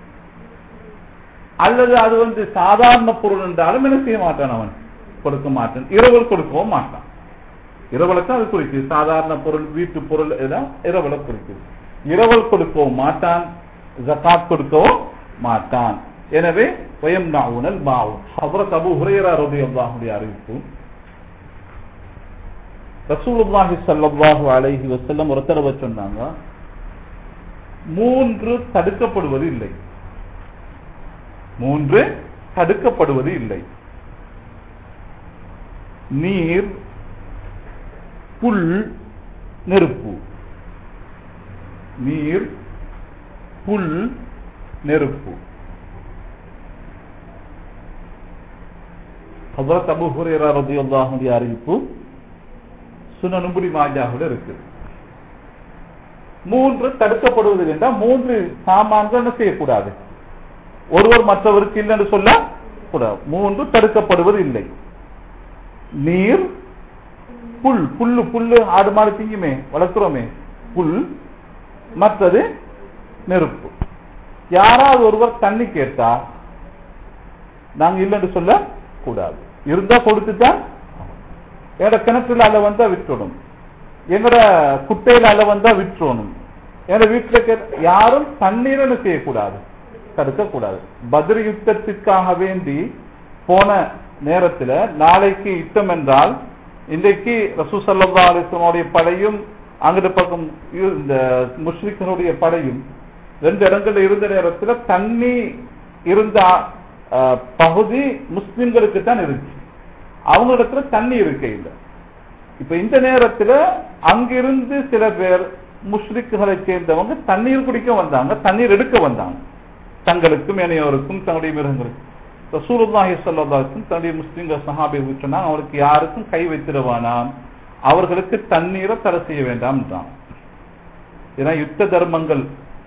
அல்லது அது வந்து சாதாரண பொருள் என்றாலும் என்ன செய்ய மாட்டான் அவன் கொடுக்க மாட்டான் இரவல் கொடுக்கவும் மாட்டான் இரவலுக்கு அது குறிக்குது சாதாரண பொருள் வீட்டு பொருள் இரவலை குறிக்குது இரவல் கொடுக்கவும் மாட்டான் ஜக்காத் கொடுக்கவும் மாட்டான் எனவே வயம் நாவுனல் மாவும் ஹபரத் அபு ஹுரேரா ரபி அல்லாஹுடைய அறிவிப்பு ரசூலுல்லாஹி ஸல்லல்லாஹு அலைஹி வஸல்லம் ஒரு தடவை சொன்னாங்க மூன்று தடுக்கப்படுவது இல்லை மூன்று தடுக்கப்படுவது இல்லை நீர் புல் நெருப்பு நீர் புல் நெருப்பு ஹசரத் அபு ஹுரேரா ரதியுல்லாஹுடைய அறிவிப்பு சுனனுபுரி மாஜாவில் இருக்கு மூன்று தடுக்கப்படுவது என்றால் மூன்று சாமான்கள் என்ன செய்யக்கூடாது ஒருவர் மற்றவருக்கு இல்லைன்னு சொல்ல கூடாது மூன்று தடுக்கப்படுவது இல்லை நீர் புல் புல்லு புல்லு ஆடு மாடு திங்குமே வளர்க்கிறோமே புல் மற்றது நெருப்பு யாராவது ஒருவர் தண்ணி கேட்டா நாங்க இல்லைன்னு சொல்ல கூடாது இருந்தா கொடுத்துட்டா எங்கட கிணற்றுல அள வந்தா விட்டுணும் எங்கட குட்டையில அள வந்தா விட்டுறணும் எங்க வீட்டுல கேட்ட யாரும் தண்ணீர் என்ன செய்யக்கூடாது தடுக்க கூடாது பதில் யுத்தத்திற்காக வேண்டி போன நேரத்தில் நாளைக்கு யுத்தம் என்றால் இன்றைக்கு ரசூ சல்லா அலிஸ்லமுடைய படையும் அங்கிட்ட பக்கம் இந்த முஸ்லிக்கனுடைய படையும் ரெண்டு இடங்கள்ல இருந்த நேரத்தில் தண்ணி இருந்த பகுதி முஸ்லிம்களுக்கு தான் இருந்துச்சு அவங்க இடத்துல தண்ணி இருக்க இல்லை இப்ப இந்த நேரத்தில் அங்கிருந்து சில பேர் முஸ்லிக்குகளை சேர்ந்தவங்க தண்ணீர் குடிக்க வந்தாங்க தண்ணீர் எடுக்க வந்தாங்க தங்களுக்கும் ஏனையோருக்கும் தன்னுடைய மிருகங்களுக்கும் ரசூலுல்லாஹி ஸல்லல்லாஹு தன்னுடைய முஸ்லிம்கள் சஹாபி சொன்னாங்க அவருக்கு யாருக்கும் கை வைத்திடுவானாம் அவர்களுக்கு தண்ணீரை தடை செய்ய வேண்டாம் என்றான் இதான் யுத்த தர்மங்கள்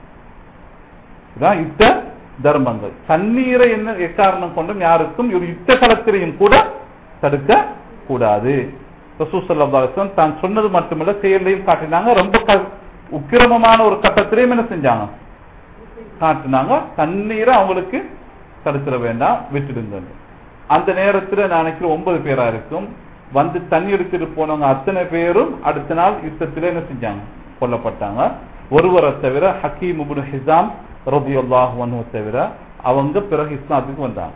இதான் யுத்த தர்மங்கள் தண்ணீரை என்ன எக்காரணம் கொண்டும் யாருக்கும் ஒரு யுத்த களத்திலையும் கூட தடுக்க கூடாது ரசூசல்லாஸ்லம் தான் சொன்னது மட்டுமல்ல செயலையும் காட்டினாங்க ரொம்ப உக்கிரமமான ஒரு கட்டத்திலையும் என்ன செஞ்சாங்க காட்டினாங்க தண்ணீரை அவங்களுக்கு தடுத்துட வேண்டாம் விட்டுடுங்க அந்த நேரத்தில் நான் நினைக்கிறேன் ஒன்பது பேரா இருக்கும் வந்து தண்ணி எடுத்துட்டு போனவங்க அத்தனை பேரும் அடுத்த நாள் யுத்தத்தில் என்ன செஞ்சாங்க கொல்லப்பட்டாங்க ஒருவரை தவிர ஹக்கீம் முபுன் ஹிசாம் ரபியுல்லாஹ் தவிர அவங்க பிறகு இஸ்லாத்துக்கு வந்தாங்க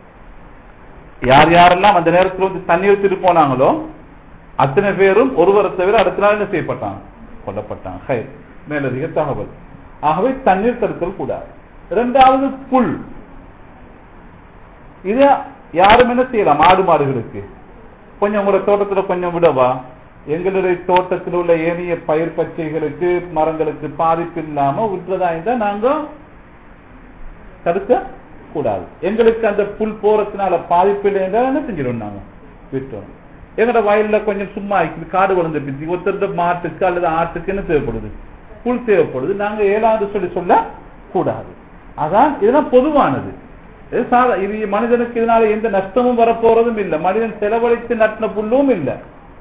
யார் யாரெல்லாம் அந்த நேரத்தில் வந்து தண்ணி எடுத்துட்டு போனாங்களோ அத்தனை பேரும் ஒருவரை தவிர அடுத்த நாள் என்ன செய்யப்பட்டாங்க கொல்லப்பட்டாங்க ஹை மேலதிக தகவல் ஆகவே தண்ணீர் தடுத்தல் கூடாது இரண்டாவது புல் இது யாரும் என்ன செய்யலாம் ஆடு மாடுகளுக்கு கொஞ்சம் உங்களோட தோட்டத்துல கொஞ்சம் விடவா எங்களுடைய தோட்டத்தில் உள்ள ஏனைய பயிர் பச்சைகளுக்கு மரங்களுக்கு பாதிப்பு இல்லாம விட்டுறதா இருந்தா நாங்க தடுக்க கூடாது எங்களுக்கு அந்த புல் போறதுனால பாதிப்பு இல்லை என்றால் என்ன செஞ்சிடும் நாங்க விட்டோம் எங்கட வயல்ல கொஞ்சம் சும்மா இருக்குது காடு வளர்ந்துட்டு ஒருத்தர் மாட்டுக்கு அல்லது ஆட்டுக்கு என்ன தேவைப்படுது புல் தேவைப்படுது நாங்க ஏழாவது சொல்லி சொல்ல கூடாது அதான் இதெல்லாம் பொதுவானது இது சாதா- இது மனிதனுக்கு இதனால எந்த நஷ்டமும் வரப்போறதும் இல்லை மனிதன் செலவழித்து நட்டின புல்லும் இல்லை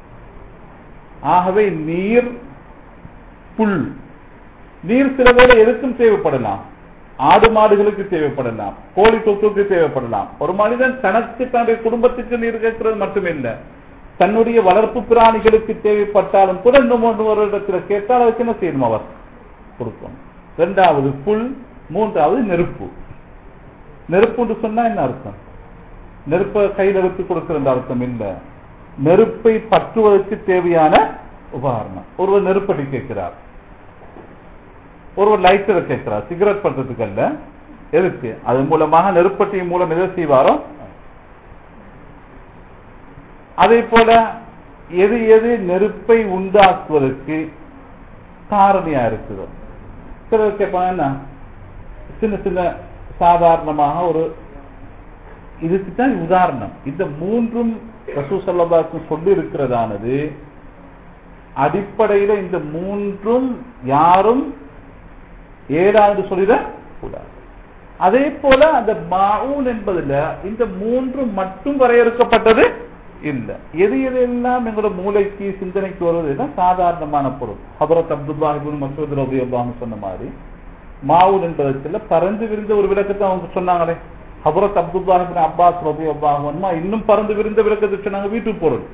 ஆகவே நீர் புல் நீர் சில வேளை எதுக்கும் தேவைப்படலாம் ஆடு மாடுகளுக்கு தேவைப்படலாம் கோழி கொக்குக்கு தேவைப்படலாம் ஒரு மனிதன் தனக்கு தன்னுடைய குடும்பத்துக்கு நீர் கேட்கிறது மட்டுமில்லை தன்னுடைய வளர்ப்பு பிராணிகளுக்கு தேவைப்பட்டாலும் கூட இந்த மூன்று ஒரு இடத்துல கேட்டால் அதுக்கு என்ன செய்யணும் அவர் கொடுக்கணும் இரண்டாவது புல் மூன்றாவது நெருப்பு நெருப்புன்னு சொன்னா என்ன அர்த்தம் நெருப்பை கையில் எடுத்து கொடுக்கிற அர்த்தம் இல்ல நெருப்பை பற்றுவதற்கு தேவையான உபகரணம் ஒருவர் நெருப்படி கேட்கிறார் ஒருவர் லைட்டரை கேட்கிறார் சிகரெட் பண்றதுக்கு அல்ல எதுக்கு அது மூலமாக நெருப்பட்டியின் மூலம் எதை செய்வாரோ அதே போல எது எது நெருப்பை உண்டாக்குவதற்கு காரணியா இருக்குதோ சிலர் கேட்பாங்க என்ன சின்ன சின்ன சாதாரணமாக ஒரு இதுக்கு தான் உதாரணம் இந்த மூன்றும் ரசூ சல்லல்லாஹு சொல்லி இருக்கிறதானது அடிப்படையில இந்த மூன்றும் யாரும் ஏழாவது சொல்லிட கூடாது அதே போல அந்த மாவுன் என்பதுல இந்த மூன்று மட்டும் வரையறுக்கப்பட்டது இல்ல எது எது எல்லாம் எங்களோட மூளைக்கு சிந்தனைக்கு வருவதுன்னா சாதாரணமான பொருள் ஹபரத் அப்துல்லாஹிபின் மசூத் ரபி அல்லாஹ் சொன்ன மாதிரி மாவுன் என்பதற்குள்ள பறந்து விரிந்த ஒரு விளக்கத்தை அவங்க சொன்னாங்களே ஹபரத் அப்துல்லாஹிபின் அப்பாஸ் ரபி அல்லாஹுமா இன்னும் பறந்து விரிந்த விளக்கத்தை சொன்னாங்க வீட்டு பொருள்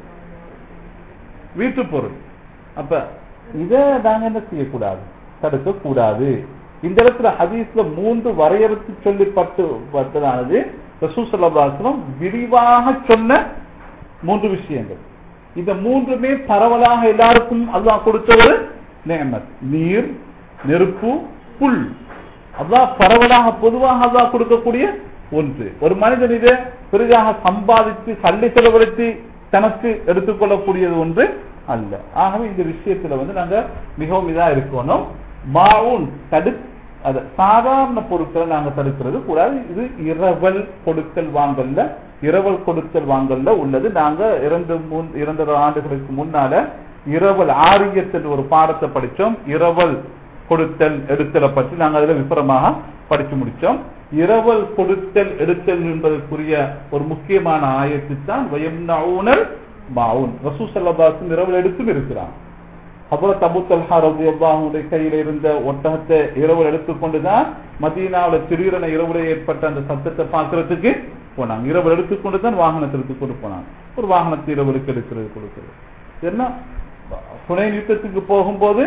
வீட்டு பொருள் அப்ப இதை நாங்க என்ன செய்யக்கூடாது தடுக்க கூடாது இந்த இடத்துல ஹதீஸ்ல மூன்று வரையறுத்து சொல்லப்பட்டு பட்டதானது ரசூசல்லாஸ்லம் விரிவாக சொன்ன மூன்று விஷயங்கள் இந்த மூன்றுமே பரவலாக எல்லாருக்கும் அல்லாஹ் கொடுத்த ஒரு நேமத் நீர் நெருப்பு புல் அல்லாஹ் பரவலாக பொதுவாக அல்லாஹ் கொடுக்கக்கூடிய ஒன்று ஒரு மனிதன் இதை பெரிதாக சம்பாதித்து சல்லி செலவழித்து தனக்கு எடுத்துக்கொள்ளக்கூடியது ஒன்று அல்ல ஆகவே இந்த விஷயத்துல வந்து நாங்க மிகவும் இதா இருக்கணும் மாவுன் தடு அது சாதாரண பொருட்களை நாங்க தடுக்கிறது கூடாது இது இரவல் கொடுக்கல் வாங்கல்ல இரவல் கொடுக்கல் வாங்கல்ல உள்ளது நாங்க இரண்டு மூணு இரண்டரை ஆண்டுகளுக்கு முன்னால இரவல் ஆரியத்தில் ஒரு பாடத்தை படிச்சோம் இரவல் கொடுத்தல் எடுத்தலை பற்றி நாங்க அதுல விபரமாக படிச்சு முடிச்சோம் இரவல் கொடுத்தல் எடுத்தல் என்பதற்குரிய ஒரு முக்கியமான ஆயத்து தான் வயம்னவுனல் மாவுன் ரசூ சல்லபாசும் இரவல் எடுத்தும் இருக்கிறான் ஹபரத் அபு தல்ஹா ரபி அல்லாஹுடைய கையில இருந்த ஒட்டகத்தை இரவல் எடுத்துக்கொண்டுதான் மதீனாவில் திடீரென இரவுல ஏற்பட்ட அந்த சத்தத்தை பார்க்கறதுக்கு போனாங்க இரவல் எடுத்துக்கொண்டு தான் வாகனத்திற்கு கொண்டு போனாங்க ஒரு வாகனத்தை இரவலுக்கு எடுக்கிறது கொடுக்கிறது என்ன துணை யுத்தத்துக்கு போகும்போது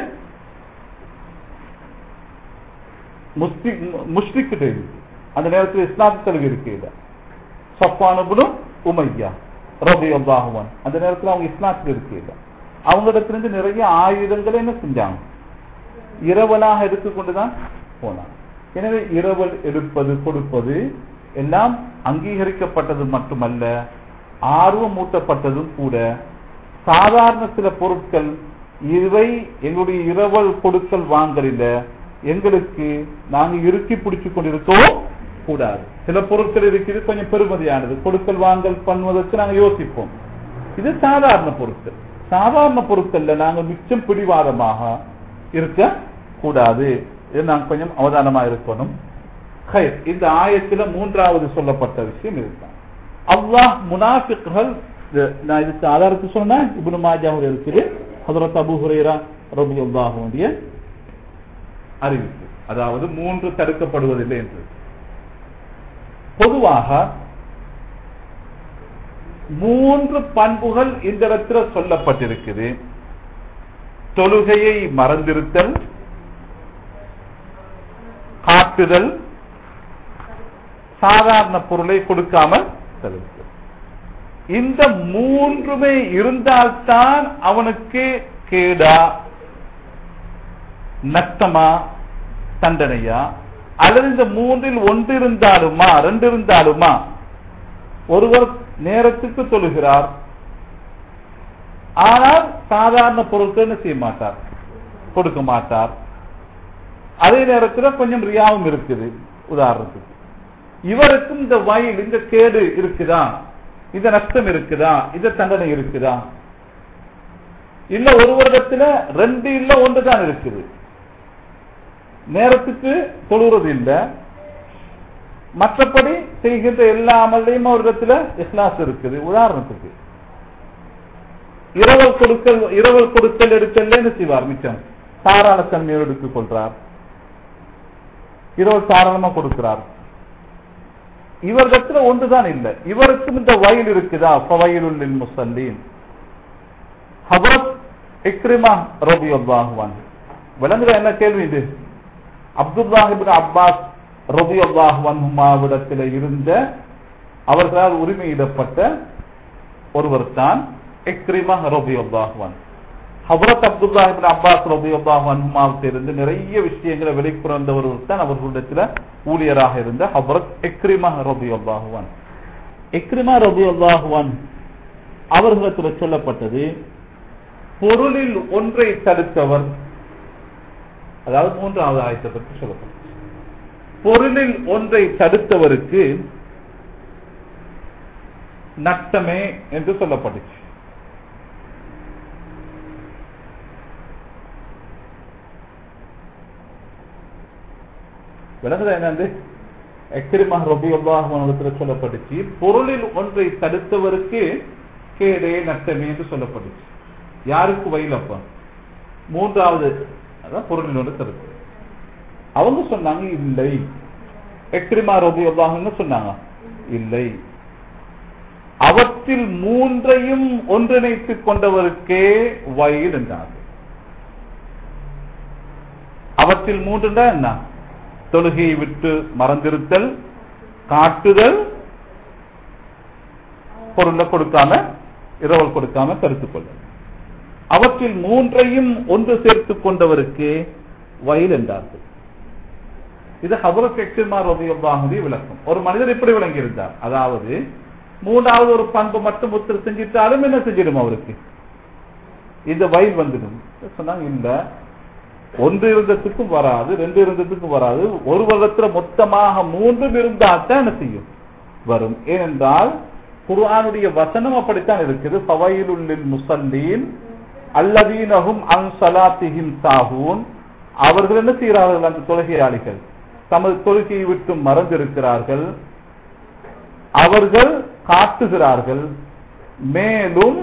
முஸ்லிக் தெரியுது அந்த நேரத்தில் இஸ்லாத்து கல்வி இருக்கையில சப்பானுபுலும் உமையா ரபி அல்லாஹுவன் அந்த நேரத்தில் அவங்க இஸ்லாத்தில் இருக்கையில அவங்களிடத்திலிருந்து நிறைய ஆயுதங்களை என்ன செஞ்சாங்க இரவலாக எடுத்துக்கொண்டுதான் போனாங்க எனவே இரவல் எடுப்பது கொடுப்பது எல்லாம் அங்கீகரிக்கப்பட்டது மட்டுமல்ல ஆர்வம் ஊட்டப்பட்டதும் கூட சாதாரண சில பொருட்கள் இவை எங்களுடைய இரவல் கொடுக்கல் வாங்கலில எங்களுக்கு நாங்க இறுக்கி பிடிச்சு கொண்டிருக்கோம் கூடாது சில பொருட்கள் இருக்குது கொஞ்சம் பெருமதியானது கொடுக்கல் வாங்கல் பண்ணுவதற்கு நாங்க யோசிப்போம் இது சாதாரண பொருட்கள் சாதாரண பொருட்கள்ல நாங்க மிச்சம் பிடிவாதமாக இருக்க கூடாது இது நாங்க கொஞ்சம் அவதானமா இருக்கணும் ஹைர். இந்த ஆயத்துல மூன்றாவது சொல்லப்பட்ட விஷயம் இதுதான் அல்லாஹ் முனாஃபிக்கள் இது நான் இதுக்கு ஆதாரத்து சொன்னேன் இப்னு மாஜாவுடைய இருக்குது ஹதரத் அபு ஹுரைரா ரபி அல்லாஹுடைய அறிவிப்பு அதாவது மூன்று தடுக்கப்படுவதில்லை என்று பொதுவாக மூன்று பண்புகள் இந்த இடத்துல சொல்லப்பட்டிருக்குது தொழுகையை மறந்திருத்தல் காட்டுதல் சாதாரண பொருளை கொடுக்காமல் தவிர்த்தல் இந்த மூன்றுமே இருந்தால்தான் அவனுக்கு கேடா நஷ்டமா தண்டனையா அல்லது இந்த மூன்றில் ஒன்று இருந்தாலுமா ரெண்டு இருந்தாலுமா ஒருவர் நேரத்துக்கு தொழுகிறார் ஆனால் சாதாரண பொருட்கள் என்ன செய்ய மாட்டார் கொடுக்க மாட்டார் அதே நேரத்தில் கொஞ்சம் ரியாவும் இருக்குது உதாரணத்துக்கு இவருக்கும் இந்த வயல் இந்த கேடு இருக்குதா இந்த நஷ்டம் இருக்குதா இந்த தண்டனை இருக்குதா இல்ல ஒரு வருடத்துல ரெண்டு இல்ல ஒன்று தான் இருக்குது நேரத்துக்கு தொழுறது இல்ல மற்றபடி செய்கின்ற எல்லா அமல்லையும் அவரிடத்துல இஸ்லாஸ் இருக்குது உதாரணத்துக்கு இரவல் கொடுக்கல் இரவல் கொடுக்கல் எடுக்கல என்ன செய்வார் மிச்சம் தாராள தன்மையோடு எடுத்துக் கொள்றார் இரவல் தாராளமா கொடுக்கிறார் இவரிடத்துல ஒன்றுதான் இல்லை இவருக்கும் இந்த வயல் இருக்குதா ஃபவயலுல் முசல்லீன் ஹபரத் இக்ரிமா ரபி அல்லாஹுவான் விளங்குற என்ன கேள்வி இது அப்துல்லாஹிபின் அப்பாஸ் ரபி அல்லாஹுவான்மாவிடத்தில் இருந்த அவர்களால் உரிமையிடப்பட்ட ஒருவர் தான் இக்ரிமா ரபி அல்லாஹுவான் ஹபரத் அப்துல்லாஹிபின் அப்பாஸ் ரபி அல்லாஹுவான்மாவில் இருந்து நிறைய விஷயங்களை வெளிப்புறந்தவர் தான் அவர்களிடத்தில் ஊழியராக இருந்த ஹபரத் இக்ரிமா ரபி அல்லாஹுவான் இக்ரிமா ரபி அல்லாஹுவான் அவர்களிடத்தில் சொல்லப்பட்டது பொருளில் ஒன்றை தடுத்தவர் அதாவது மூன்றாவது ஆயத்தை பற்றி சொல்லப்பட்டது பொருளில் ஒன்றை தடுத்தவருக்கு நட்டமே என்று சொல்லப்பட்டுச்சு விளங்குதா என்னது எக்கிரிமாக ரபி அல்லாஹத்தில் சொல்லப்பட்டுச்சு பொருளில் ஒன்றை தடுத்தவருக்கு கேடே நட்டமே என்று சொல்லப்பட்டுச்சு யாருக்கு வயலப்பா மூன்றாவது அதான் பொருளில் ஒன்று தடுத்து அவங்க சொன்னாங்க இல்லை எக்ரிமா ரபி அல்லாஹன்னு சொன்னாங்க இல்லை அவற்றில் மூன்றையும் ஒன்றிணைத்துக் கொண்டவருக்கே வயல் என்றாங்க அவற்றில் மூன்றுண்டா என்ன தொழுகையை விட்டு மறந்திருத்தல் காட்டுதல் பொருளை கொடுக்காம இரவல் கொடுக்காம கருத்துக் கொள்ள அவற்றில் மூன்றையும் ஒன்று சேர்த்துக் கொண்டவருக்கு வயல் என்றார்கள் இது ஹபரத் எக்ரிமார் ரபியுல்லாஹுடைய விளக்கம் ஒரு மனிதர் இப்படி விளங்கி இருந்தார் அதாவது மூன்றாவது ஒரு பண்பு மட்டும் ஒருத்தர் செஞ்சிட்டாலும் என்ன செஞ்சிடும் அவருக்கு இந்த வயல் வந்துடும் சொன்னாங்க இல்ல ஒன்று இருந்ததுக்கும் வராது ரெண்டு இருந்ததுக்கும் வராது ஒரு வருடத்துல மொத்தமாக மூன்றும் இருந்தால்தான் என்ன செய்யும் வரும் ஏனென்றால் குர்ஆனுடைய வசனம் அப்படித்தான் இருக்குது ஃபவைலுல்லில் முசல்லீன் அல்லதீனஹும் அன் சலாத்திஹிம் சாஹூன் அவர்கள் என்ன செய்கிறார்கள் அந்த தொழுகையாளிகள் தமது தொழுகையை விட்டு மறந்திருக்கிறார்கள் அவர்கள் காட்டுகிறார்கள் மேலும்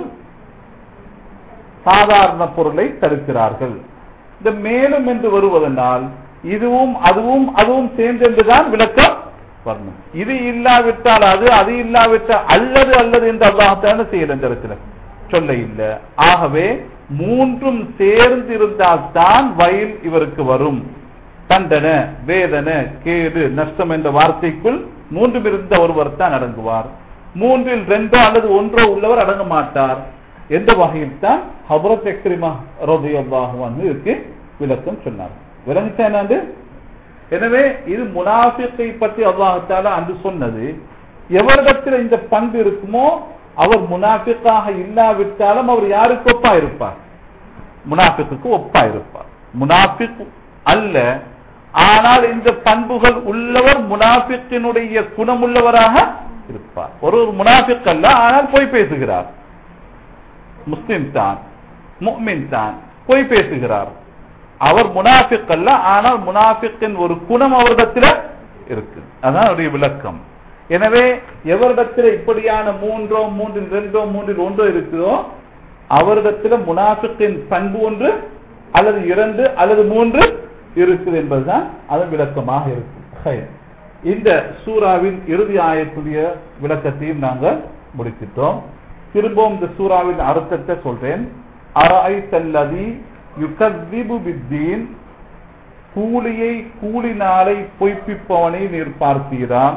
சாதாரண பொருளை தடுக்கிறார்கள் இந்த மேலும் என்று வருவதனால் இதுவும் அதுவும் அதுவும் சேர்ந்தென்றுதான் விளக்கம் வரணும் இது இல்லாவிட்டால் அது அது இல்லாவிட்டால் அல்லது அல்லது என்று அல்லாஹான செய்யல இந்த இடத்துல சொல்ல இல்லை ஆகவே மூன்றும் சேர்ந்து இருந்தால்தான் வயல் இவருக்கு வரும் தண்டனை வேதனை கேடு நஷ்டம் என்ற வார்த்தைக்குள் மூன்றும் இருந்த ஒருவர் தான் அடங்குவார் மூன்றில் ரெண்டோ அல்லது ஒன்றோ உள்ளவர் அடங்க மாட்டார் எந்த வகையில் தான் ஹபரத் எக்ரிமா ரோதியல்லாஹுவான் இருக்கு விளக்கம் சொன்னார் விளங்கிச்சா என்னது எனவே இது முனாஃபிக்கை பற்றி அல்லாஹால அன்று சொன்னது எவரிடத்தில் இந்த பண்பு இருக்குமோ அவர் முனாஃபிக்காக இல்லாவிட்டாலும் அவர் யாருக்கு ஒப்பா இருப்பார் முனாஃபிக்கு ஒப்பா இருப்பார் முனாஃபிக் அல்ல ஆனால் இந்த பண்புகள் உள்ளவர் முனாஃபிக்கினுடைய குணமுள்ளவராக இருப்பார் ஒரு ஒரு முனாஃபிக் அல்ல ஆனால் போய் பேசுகிறார் முஸ்லிம் தான் முக்மின் தான் போய் பேசுகிறார் அவர் முனாஃபிக் அல்ல ஆனால் முனாஃபிக்கின் ஒரு குணம் அவரிடத்தில் இருக்கு அதான் அவருடைய விளக்கம் எனவே எவரிடத்தில் இப்படியான மூன்றோ மூன்றில் ரெண்டோ மூன்றில் ஒன்றோ இருக்குதோ அவரிடத்தில் முனாஃபிக்கின் பண்பு ஒன்று அல்லது இரண்டு அல்லது மூன்று இருக்குது என்பதுதான் அதன் விளக்கமாக இருக்கும் இந்த சூறாவின் இறுதி ஆயத்துடைய விளக்கத்தையும் நாங்கள் முடிச்சிட்டோம் திரும்பவும் இந்த சூறாவின் அர்த்தத்தை சொல்றேன் அரை தல்லதி யுகதிபு பித்தீன் கூலியை கூலி நாளை பொய்ப்பிப்பவனை நீர் பார்த்தீரான்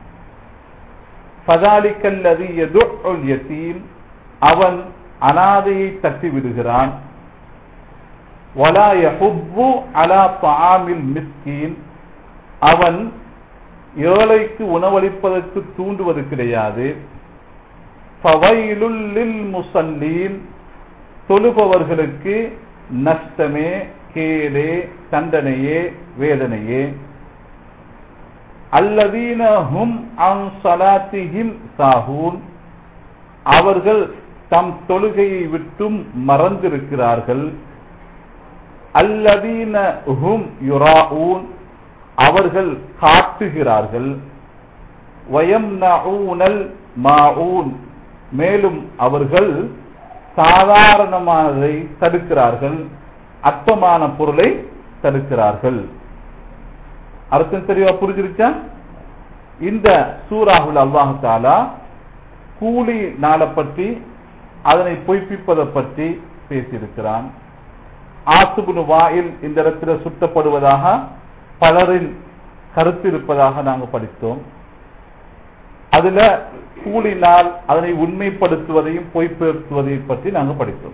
பதாலிக்கல்லதி எதுல் யத்தீம் அவன் அனாதையை தட்டி விடுகிறான் வலா யஹுப்பு அலா தாமில் மிஸ்கீன் அவன் ஏழைக்கு உணவளிப்பதற்கு தூண்டுவது கிடையாது ஃபவைலுல் முசல்லீன் தொழுபவர்களுக்கு நஷ்டமே கேடே தண்டனையே வேதனையே அல்லதீன ஹும் அன் சலாத்திஹிம் சாஹூன் அவர்கள் தம் தொழுகையை விட்டும் மறந்திருக்கிறார்கள் அல்லதீன ஹும் யுராஊன் அவர்கள் காட்டுகிறார்கள் வயம்னஊனல் மாஊன் மேலும் அவர்கள் சாதாரணமானதை தடுக்கிறார்கள் அற்பமான பொருளை தடுக்கிறார்கள் அர்த்தம் தெளிவா புரிஞ்சிருச்சா இந்த சூறாவுல் அல்லாஹு தாலா கூலி நாளை பற்றி அதனை பொய்ப்பிப்பதை பற்றி பேசியிருக்கிறான் ஆசுபுனு வாயில் இந்த இடத்துல சுட்டப்படுவதாக பலரின் கருத்து இருப்பதாக நாங்கள் படித்தோம் அதுல கூலி நாள் அதனை உண்மைப்படுத்துவதையும் பொய்ப்படுத்துவதையும் பற்றி நாங்கள் படித்தோம்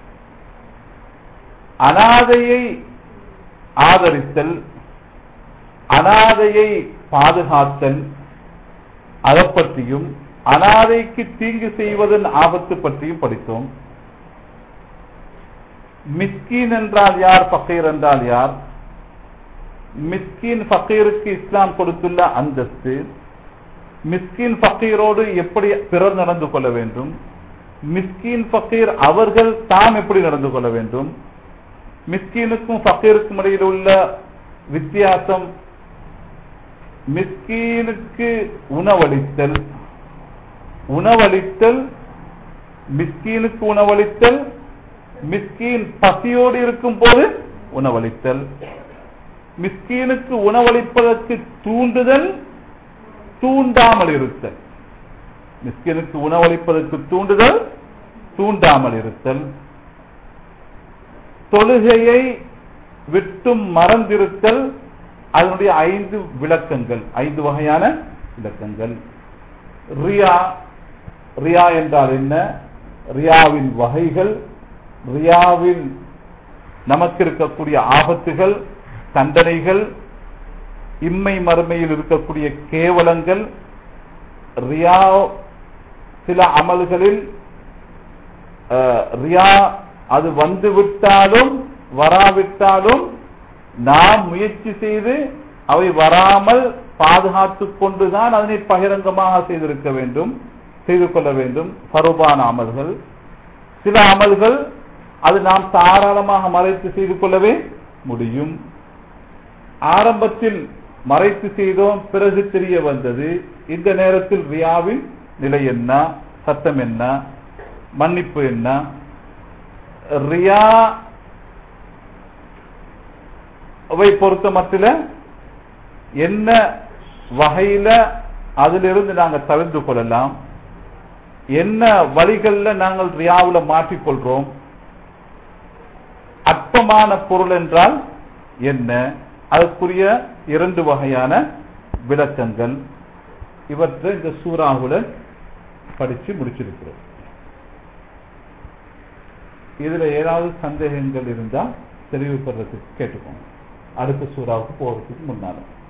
அனாதையை ஆதரித்தல் அனாதையை பாதுகாத்தல் அதை பற்றியும் அனாதைக்கு தீங்கு செய்வதன் ஆபத்து பற்றியும் படித்தோம் மிஸ்கீன் என்றால் யார் ஃபக்கீர் என்றால் யார் மிஸ்கீன் ஃபக்கீருக்கு இஸ்லாம் கொடுத்துள்ள அந்தஸ்து மிஸ்கீன் ஃபக்கீரோடு எப்படி பிறர் நடந்து கொள்ள வேண்டும் மிஸ்கீன் ஃபக்கீர் அவர்கள் தாம் எப்படி நடந்து கொள்ள வேண்டும் மிஸ்கீனுக்கும் ஃபக்கீருக்கும் இடையில் உள்ள வித்தியாசம் மிஸ்கீனுக்கு உணவளித்தல் உணவளித்தல் மிஸ்கீனுக்கு உணவளித்தல் மிஸ்கீன் பசியோடு இருக்கும் போது உணவளித்தல் மிஸ்கீனுக்கு உணவளிப்பதற்கு தூண்டுதல் தூண்டாமல் இருத்தல் மிஸ்கீனுக்கு உணவளிப்பதற்கு தூண்டுதல் தூண்டாமல் இருத்தல் தொழுகையை விட்டும் மறந்திருத்தல் அதனுடைய ஐந்து விளக்கங்கள் ஐந்து வகையான விளக்கங்கள் ரியா ரியா என்றால் என்ன ரியாவின் வகைகள் ரியாவில் நமக்கு இருக்கக்கூடிய ஆபத்துகள் தண்டனைகள் இம்மை மறுமையில் இருக்கக்கூடிய கேவலங்கள் ரியா சில அமல்களில் ரியா அது வந்து விட்டாலும் வராவிட்டாலும் நாம் முயற்சி செய்து அவை வராமல் பாதுகாத்துக் கொண்டுதான் அதனை பகிரங்கமாக செய்திருக்க வேண்டும் செய்து கொள்ள வேண்டும் பருபான அமல்கள் சில அமல்கள் அது நாம் தாராளமாக மறைத்து செய்து கொள்ளவே முடியும் ஆரம்பத்தில் மறைத்து செய்தோம் பிறகு தெரிய வந்தது இந்த நேரத்தில் ரியாவின் நிலை என்ன சட்டம் என்ன மன்னிப்பு என்ன ரியா வை பொறுத்த மத்தில என்ன வகையில அதிலிருந்து நாங்கள் தவிர்த்து கொள்ளலாம் என்ன வழிகள்ல நாங்கள் ரியாவுல மாற்றிக்கொள்றோம் அற்பமான பொருள் என்றால் என்ன அதற்குரிய இரண்டு வகையான விளக்கங்கள் இவற்றை இந்த சூறாவுல படிச்சு முடிச்சிருக்கிறோம் இதுல ஏதாவது சந்தேகங்கள் இருந்தா தெளிவுபடுறதுக்கு கேட்டுக்கோங்க அடுத்த சூறாவுக்கு போறதுக்கு முன்னால